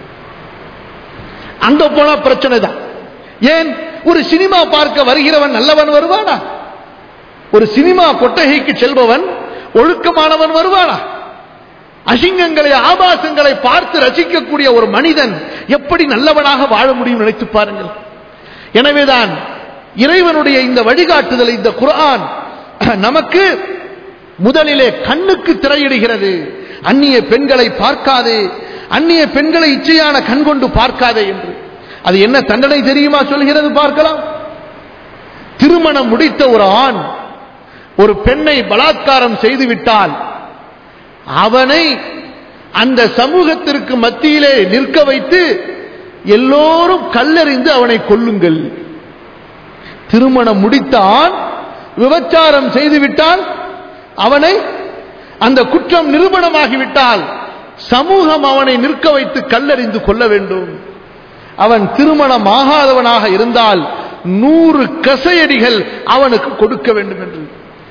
அங்க போனா பிரச்சனை தான் ஏன் ஒரு சினிமா பார்க்க வருகிறவன் நல்லவன் வருவானா ஒரு சினிமா கொட்டகைக்கு செல்பவன் ஒழுக்கமானவன் வருவானா அசிங்கங்களை ஆபாசங்களை பார்த்து ரசிக்கக்கூடிய ஒரு மனிதன் எப்படி நல்லவனாக வாழ முடியும் நினைத்து பாருங்கள் எனவேதான் இறைவனுடைய இந்த வழிகாட்டுதல் இந்த குர்ஆன் நமக்கு முதலிலே கண்ணுக்கு திரையிடுகிறது அந்நிய பெண்களை பார்க்காதே அந்நிய பெண்களை இச்சையான கண் கொண்டு பார்க்காதே என்று அது என்ன தண்டனை தெரியுமா சொல்கிறது பார்க்கலாம் திருமணம் முடித்த ஒரு ஆண் ஒரு பெண்ணை பலாத்காரம் செய்துவிட்டால் அவனை அந்த சமூகத்திற்கு மத்தியிலே நிற்க வைத்து எல்லோரும் கல்லறிந்து அவனை கொல்லுங்கள் திருமணம் முடித்த ஆண் விபச்சாரம் செய்துவிட்டால் அவனை அந்த குற்றம் நிரூபணமாகிவிட்டால் சமூகம் அவனை நிற்க வைத்து கல்லறிந்து கொள்ள வேண்டும் அவன் திருமணம் ஆகாதவனாக இருந்தால் நூறு கசையடிகள் அவனுக்கு கொடுக்க வேண்டும் என்று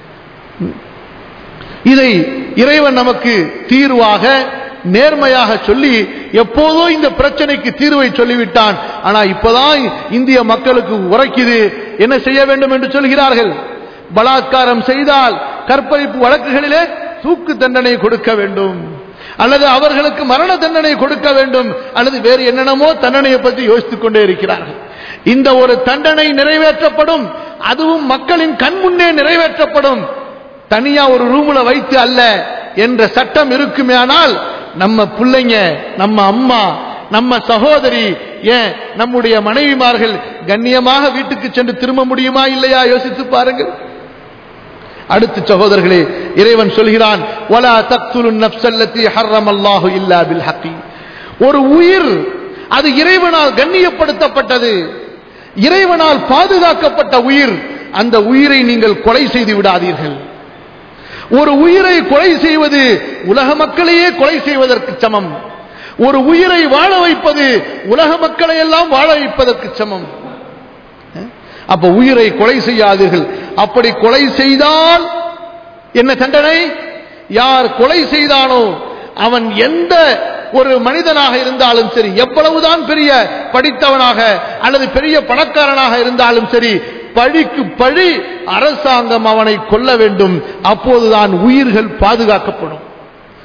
இதை இறைவன் நமக்கு தீர்வாக நேர்மையாக சொல்லி எப்போதோ இந்த பிரச்சனைக்கு தீர்வை சொல்லிவிட்டான் ஆனா இப்பதான் இந்திய மக்களுக்கு உரைக்குது என்ன செய்ய வேண்டும் என்று சொல்கிறார்கள் பலாத்காரம் செய்தால் கற்பழிப்பு வழக்குகளிலே தூக்கு தண்டனை கொடுக்க வேண்டும் அல்லது அவர்களுக்கு மரண தண்டனை கொடுக்க வேண்டும் அல்லது வேறு என்னென்னமோ தண்டனையை பற்றி யோசித்துக் கொண்டே இருக்கிறார்கள் இந்த ஒரு தண்டனை நிறைவேற்றப்படும் அதுவும் மக்களின் கண் முன்னே நிறைவேற்றப்படும் தனியா ஒரு ரூம்ல வைத்து அல்ல என்ற சட்டம் இருக்குமே ஆனால் நம்ம பிள்ளைங்க நம்ம அம்மா நம்ம சகோதரி ஏன் நம்முடைய மனைவிமார்கள் கண்ணியமாக வீட்டுக்கு சென்று திரும்ப முடியுமா இல்லையா யோசித்து பாருங்கள் அடுத்து சகோதரர்களே இறைவன் சொல்கிறான் வலா தக்துலு நப்சல்லத்தி ஹர்ரம் அல்லாஹு இல்லா பில் ஹக்கி ஒரு உயிர் அது இறைவனால் கண்ணியப்படுத்தப்பட்டது இறைவனால் பாதுகாக்கப்பட்ட உயிர் அந்த உயிரை நீங்கள் கொலை செய்து விடாதீர்கள் ஒரு உயிரை கொலை செய்வது உலக மக்களையே கொலை செய்வதற்கு சமம் ஒரு உயிரை வாழ வைப்பது உலக மக்களை எல்லாம் வாழ வைப்பதற்கு சமம் அப்ப உயிரை கொலை செய்யாதீர்கள் அப்படி கொலை செய்தால் என்ன தண்டனை யார் கொலை செய்தானோ அவன் எந்த ஒரு மனிதனாக இருந்தாலும் சரி எவ்வளவுதான் பெரிய படித்தவனாக அல்லது பெரிய பணக்காரனாக இருந்தாலும் சரி பழிக்கு பழி அரசாங்கம் அவனை கொல்ல வேண்டும் அப்போதுதான் உயிர்கள் பாதுகாக்கப்படும்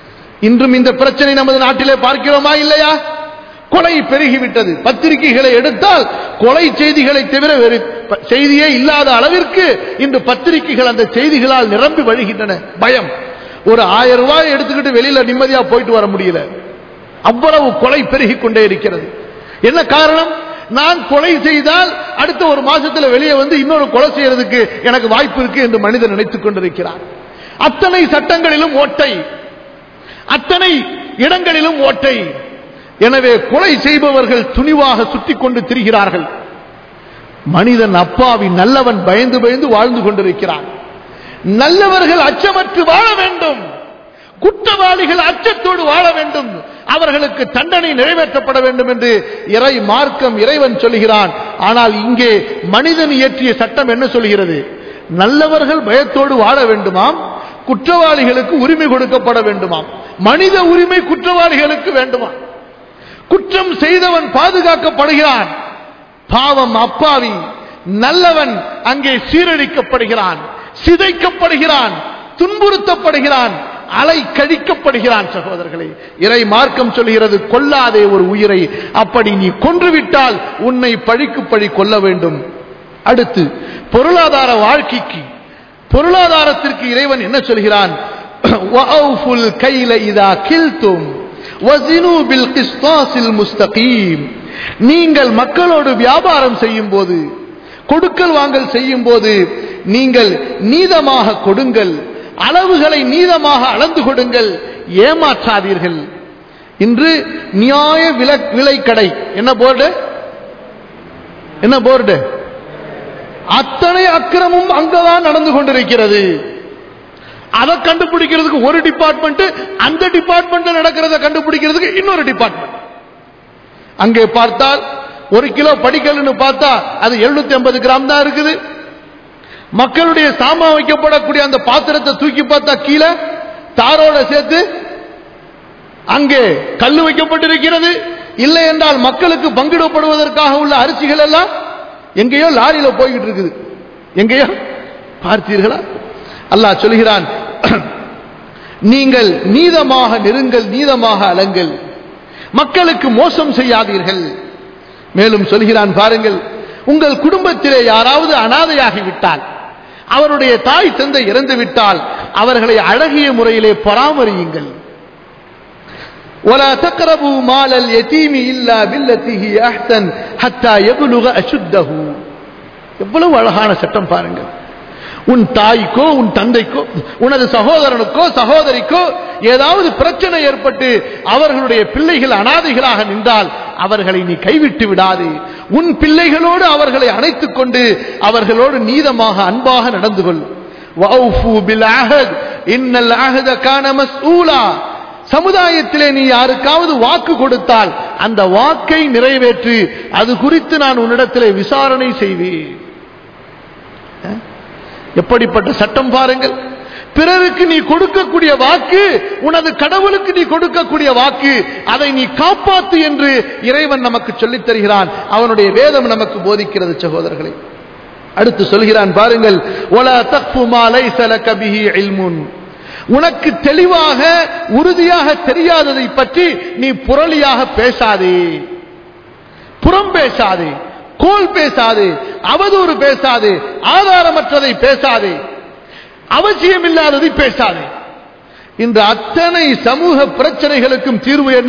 இன்றும் இந்த பிரச்சனை நமது நாட்டிலே பார்க்கிறோமா இல்லையா கொலை பெருகிவிட்டது பத்திரிகைகளை எடுத்தால் கொலை செய்திகளை தவிர வேறு ப- செய்தியே இல்லாத அளவிற்கு இன்று பத்திரிகைகள் அந்த செய்திகளால் நிரம்பி வழிகின்றன பயம் ஒரு ஆயிரம் ரூபாய் எடுத்துக்கிட்டு வெளியில நிம்மதியா போயிட்டு வர முடியல அவ்வளவு கொலை பெருகிக் கொண்டே இருக்கிறது என்ன காரணம் நான் கொலை செய்தால் அடுத்த ஒரு மாசத்துல வெளியே வந்து இன்னொரு கொலை செய்யறதுக்கு எனக்கு வாய்ப்பு இருக்கு என்று மனிதன் நினைத்துக் கொண்டிருக்கிறார் அத்தனை சட்டங்களிலும் ஓட்டை அத்தனை இடங்களிலும் ஓட்டை எனவே கொலை செய்பவர்கள் துணிவாக சுற்றிக் கொண்டு திரிகிறார்கள் மனிதன் அப்பாவி நல்லவன் பயந்து பயந்து வாழ்ந்து கொண்டிருக்கிறான் நல்லவர்கள் அச்சமற்று வாழ வேண்டும் குற்றவாளிகள் அச்சத்தோடு வாழ வேண்டும் அவர்களுக்கு தண்டனை நிறைவேற்றப்பட வேண்டும் என்று இறை மார்க்கம் இறைவன் சொல்கிறான் ஆனால் இங்கே மனிதன் இயற்றிய சட்டம் என்ன சொல்கிறது நல்லவர்கள் பயத்தோடு வாழ வேண்டுமாம் குற்றவாளிகளுக்கு உரிமை கொடுக்கப்பட வேண்டுமாம் மனித உரிமை குற்றவாளிகளுக்கு வேண்டுமா குற்றம் செய்தவன் பாதுகாக்கப்படுகிறான் பாவம் அப்பாவி நல்லவன் அங்கே சீரழிக்கப்படுகிறான் சிதைக்கப்படுகிறான் துன்புறுத்தப்படுகிறான் அலை கழிக்கப்படுகிறான் சகோதரர்களே இறை மார்க்கம் சொல்கிறது கொல்லாதே ஒரு உயிரை அப்படி நீ கொன்றுவிட்டால் உன்னை பழிக்கு பழி கொள்ள வேண்டும் அடுத்து பொருளாதார வாழ்க்கைக்கு பொருளாதாரத்திற்கு இறைவன் என்ன சொல்கிறான் وَأَوْفُوا الْكَيْلَ إِذَا كِلْتُمْ وَزِنُوا بِالْقِسْطَاسِ الْمُسْتَقِيمِ நீங்கள் மக்களோடு வியாபாரம் செய்யும் போது கொடுக்கல் வாங்கல் செய்யும் போது நீங்கள் நீதமாக கொடுங்கள் அளவுகளை நீதமாக அளந்து கொடுங்கள் ஏமாற்றாதீர்கள் இன்று நியாய விலை விலை கடை என்ன போர்டு என்ன போர்டு அத்தனை அக்கிரமும் அங்கதான் நடந்து கொண்டிருக்கிறது அதை கண்டுபிடிக்கிறதுக்கு ஒரு டிபார்ட்மெண்ட் அந்த டிபார்ட்மெண்ட் நடக்கிறத கண்டுபிடிக்கிறதுக்கு இன்னொரு டிபார்ட்மெண்ட் அங்கே பார்த்தால் ஒரு கிலோ படிக்கல்னு பார்த்தா அது 750 ஐம்பது கிராம் தான் இருக்குது மக்களுடைய சாமா வைக்கப்படக்கூடிய அந்த பாத்திரத்தை தூக்கி பார்த்தா கீழே தாரோட சேர்த்து அங்கே கல்லு வைக்கப்பட்டிருக்கிறது இல்லை என்றால் மக்களுக்கு பங்கிடப்படுவதற்காக உள்ள அரிசிகள் எல்லாம் எங்கேயோ லாரியில போய்கிட்டு இருக்குது எங்கேயோ பார்த்தீர்களா அல்லாஹ் சொல்கிறான் நீங்கள் நீதமாக நெருங்கள் நீதமாக அலங்கள் மக்களுக்கு மோசம் செய்யாதீர்கள் மேலும் சொல்கிறான் பாருங்கள் உங்கள் குடும்பத்திலே யாராவது அனாதையாகிவிட்டால் அவருடைய தாய் தந்தை இறந்து விட்டால் அவர்களை அழகிய முறையிலே பராமரியுங்கள் ولا تقربوا مال اليتيم إلا بالتي هي أحسن حتى يبلغ أشده எவ்வளவு அழகான சட்டம் பாருங்கள் உன் தாய்க்கோ உன் தந்தைக்கோ உனது சகோதரனுக்கோ சகோதரிக்கோ ஏதாவது பிரச்சனை ஏற்பட்டு அவர்களுடைய பிள்ளைகள் அனாதைகளாக நின்றால் அவர்களை நீ கைவிட்டு விடாதே உன் பிள்ளைகளோடு அவர்களை அணைத்துக் கொண்டு அவர்களோடு நீதமாக அன்பாக நடந்து கொள் وَأَوْفُوا بِالْعَهْدِ إِنَّ الْعَهْدَ كَانَ مَسْئُولًا சமுதாயத்திலே நீ யாருக்காவது வாக்கு கொடுத்தால் அந்த வாக்கை நிறைவேற்றி அது குறித்து நான் உன்னிடத்திலே விசாரணை செய்வேன் அஹ்? எப்படிப்பட்ட சட்டம் பாருங்கள் பிறருக்கு நீ கொடுக்கக்கூடிய வாக்கு உனது கடவுளுக்கு நீ கொடுக்கக்கூடிய வாக்கு அதை நீ காப்பாத்து என்று இறைவன் நமக்கு சொல்லித் தருகிறான் அவனுடைய வேதம் நமக்கு போதிக்கிறது சகோதரர்களை அடுத்து சொல்கிறான் பாருங்கள் ஒலா தக்ஃபு மா லைஸ லக பிஹி இல்முன் உனக்கு தெளிவாக உறுதியாக தெரியாததை பற்றி நீ புரளியாக பேசாதே புறம் பேசாதே கோல் பேசாதே அவதூறு பேசாதே ஆதாரமற்றதை பேசாதே அவசியமில்லாததை பேசாதே இந்த அத்தனை சமூக பிரச்சனைகளுக்கும் தீர்வு என்ன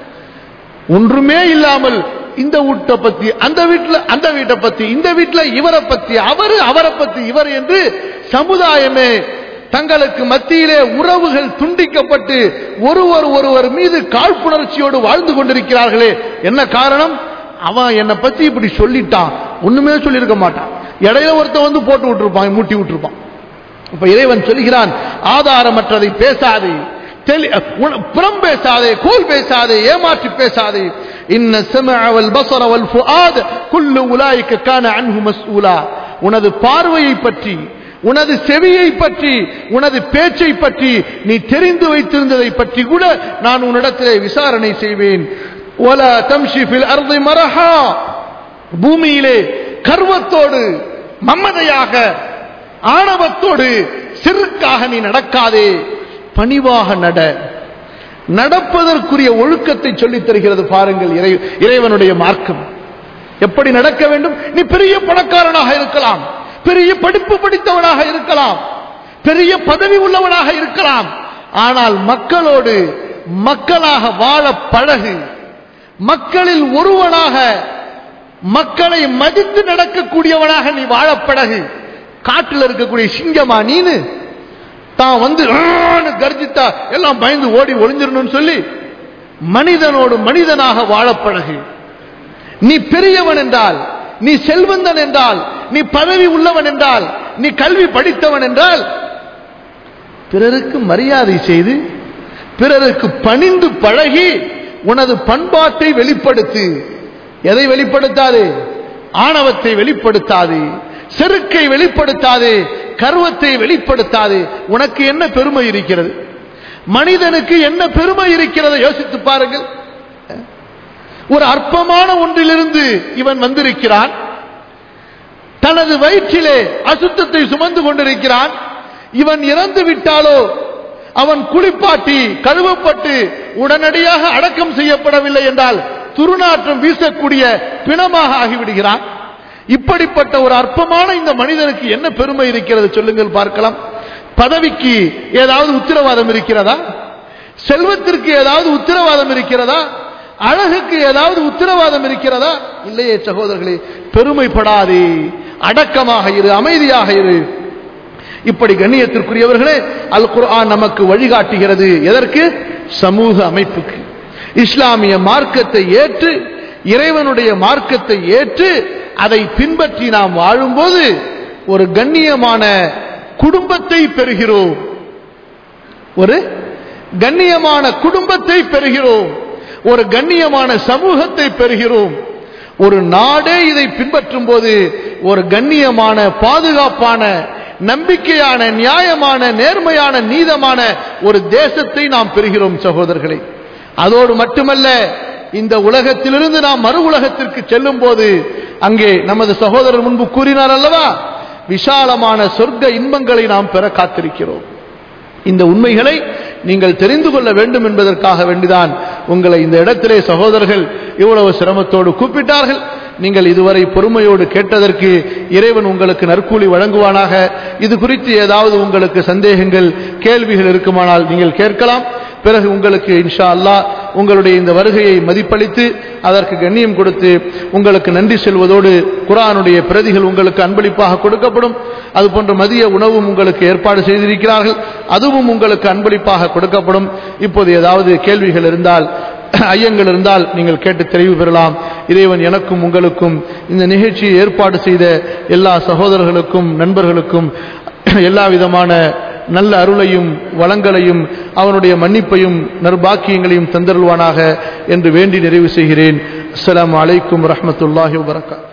ஒன்றுமே இல்லாமல் இந்த வீட்டை பத்தி அந்த வீட்டுல அந்த வீட்டை பத்தி இந்த வீட்டுல இவரை பத்தி அவரு அவரை பத்தி இவர் என்று சமுதாயமே தங்களுக்கு மத்தியிலே உறவுகள் துண்டிக்கப்பட்டு ஒருவர் ஒருவர் மீது காழ்ப்புணர்ச்சியோடு வாழ்ந்து கொண்டிருக்கிறார்களே என்ன காரணம் அவன் என்னை பத்தி இப்படி சொல்லிட்டான் ஒண்ணுமே சொல்லியிருக்க மாட்டான் இடையில ஒருத்தன் வந்து போட்டு விட்டுருப்பான் மூட்டி விட்டுருப்பான் இப்ப இறைவன் சொல்கிறான் ஆதாரமற்றதை பேசாதே தெளி- உன- புறம் பேசாதே கோல் பேசாதே ஏமாற்றி பேசாதே இன்ன சமஅ வல் பஸர வல் ஃபுஆத் குல்லு உலாயிக கான அன்ஹு மஸ்ஊலா உனது பார்வையை பற்றி உனது செவியை பற்றி உனது பேச்சை பற்றி நீ தெரிந்து வைத்திருந்ததை பற்றி கூட நான் உன்னிடத்திலே விசாரணை செய்வேன் ولا تمشي في الارض مرحا பூமியிலே கர்வத்தோடு மம்மதையாக ஆணவத்தோடு சிறுக்காக நீ நடக்காதே பணிவாக நட நடப்பதற்குரிய ஒழுக்கத்தை சொல்லித் தருகிறது பாருங்கள் இறை இறைவனுடைய மார்க்கம் எப்படி நடக்க வேண்டும் நீ பெரிய பணக்காரனாக இருக்கலாம் பெரிய படிப்பு படித்தவனாக இருக்கலாம் பெரிய பதவி உள்ளவனாக இருக்கலாம் ஆனால் மக்களோடு மக்களாக வாழ பழகு மக்களில் ஒருவனாக மக்களை மதித்து நடக்கக்கூடியவனாக நீ வாழ பழகு காட்டில் இருக்கக்கூடிய சிங்கமா நீனு தான் வந்து ஆன்னு கர்ஜித்தா எல்லாம் பயந்து ஓடி ஒளிஞ்சிடணும்னு சொல்லி மனிதனோடு மனிதனாக வாழ பழகு நீ பெரியவன் என்றால் நீ செல்வந்தன் என்றால் நீ பதவி உள்ளவன் என்றால் நீ கல்வி படித்தவன் என்றால் பிறருக்கு மரியாதை செய்து பிறருக்கு பணிந்து பழகி உனது பண்பாட்டை வெளிப்படுத்து எதை வெளிப்படுத்தாது ஆணவத்தை வெளிப்படுத்தாது செருக்கை வெளிப்படுத்தாது கர்வத்தை வெளிப்படுத்தாது உனக்கு என்ன பெருமை இருக்கிறது மனிதனுக்கு என்ன பெருமை இருக்கிறது யோசித்து பாருங்கள் ஒரு அற்பமான ஒன்றிலிருந்து இவன் வந்திருக்கிறான் தனது வயிற்றிலே அசுத்தத்தை சுமந்து கொண்டிருக்கிறான் இவன் இறந்து விட்டாலோ அவன் குளிப்பாட்டி கழுவப்பட்டு உடனடியாக அடக்கம் செய்யப்படவில்லை என்றால் துருநாற்றம் வீசக்கூடிய பிணமாக ஆகிவிடுகிறான் இப்படிப்பட்ட ஒரு அற்பமான இந்த மனிதனுக்கு என்ன பெருமை இருக்கிறது சொல்லுங்கள் பார்க்கலாம் பதவிக்கு ஏதாவது உத்தரவாதம் இருக்கிறதா செல்வத்திற்கு ஏதாவது உத்தரவாதம் இருக்கிறதா அழகுக்கு ஏதாவது உத்தரவாதம் இருக்கிறதா இல்லையே சகோதரர்களே பெருமைப்படாதே அடக்கமாக இரு அமைதியாக இரு இப்படி கண்ணியத்திற்குரியவர்களே அல் குர்ஆன் நமக்கு வழிகாட்டுகிறது எதற்கு சமூக அமைப்புக்கு இஸ்லாமிய மார்க்கத்தை ஏற்று இறைவனுடைய மார்க்கத்தை ஏற்று அதை பின்பற்றி நாம் வாழும்போது ஒரு கண்ணியமான குடும்பத்தை பெறுகிறோம் ஒரு கண்ணியமான குடும்பத்தை பெறுகிறோம் ஒரு கண்ணியமான சமூகத்தை பெறுகிறோம் ஒரு நாடே இதை பின்பற்றும் போது ஒரு கண்ணியமான பாதுகாப்பான நம்பிக்கையான நியாயமான நேர்மையான நீதமான ஒரு தேசத்தை நாம் பெறுகிறோம் சகோதரர்களே அதோடு மட்டுமல்ல இந்த உலகத்திலிருந்து நாம் மறு உலகத்திற்கு செல்லும் போது அங்கே நமது சகோதரர் முன்பு கூறினார் அல்லவா விஷாலமான சொர்க்க இன்பங்களை நாம் பெற காத்திருக்கிறோம் இந்த உண்மைகளை நீங்கள் தெரிந்து கொள்ள வேண்டும் என்பதற்காக வேண்டிதான் உங்களை இந்த இடத்திலே சகோதரர்கள் இவ்வளவு சிரமத்தோடு கூப்பிட்டார்கள் நீங்கள் இதுவரை பொறுமையோடு கேட்டதற்கு இறைவன் உங்களுக்கு நற்கூலி வழங்குவானாக இது குறித்து ஏதாவது உங்களுக்கு சந்தேகங்கள் கேள்விகள் இருக்குமானால் நீங்கள் கேட்கலாம் பிறகு உங்களுக்கு இன்ஷா அல்லாஹ் உங்களுடைய இந்த வருகையை மதிப்பளித்து அதற்கு கண்ணியம் கொடுத்து உங்களுக்கு நன்றி செல்வதோடு குரானுடைய பிரதிகள் உங்களுக்கு அன்பளிப்பாக கொடுக்கப்படும் அதுபோன்ற மதிய உணவும் உங்களுக்கு ஏற்பாடு செய்திருக்கிறார்கள் அதுவும் உங்களுக்கு அன்பளிப்பாக கொடுக்கப்படும் இப்போது ஏதாவது கேள்விகள் இருந்தால் ஐயங்கள் இருந்தால் நீங்கள் கேட்டு தெளிவு பெறலாம் இறைவன் எனக்கும் உங்களுக்கும் இந்த நிகழ்ச்சியை ஏற்பாடு செய்த எல்லா சகோதரர்களுக்கும் நண்பர்களுக்கும் எல்லா விதமான நல்ல அருளையும் வளங்களையும் அவனுடைய மன்னிப்பையும் நற்பாக்கியங்களையும் தந்தருள்வானாக என்று வேண்டி நிறைவு செய்கிறேன் அஸ்ஸலாமு அலைக்கும் ரஹ்மத்துல்லாஹி வபரகாத்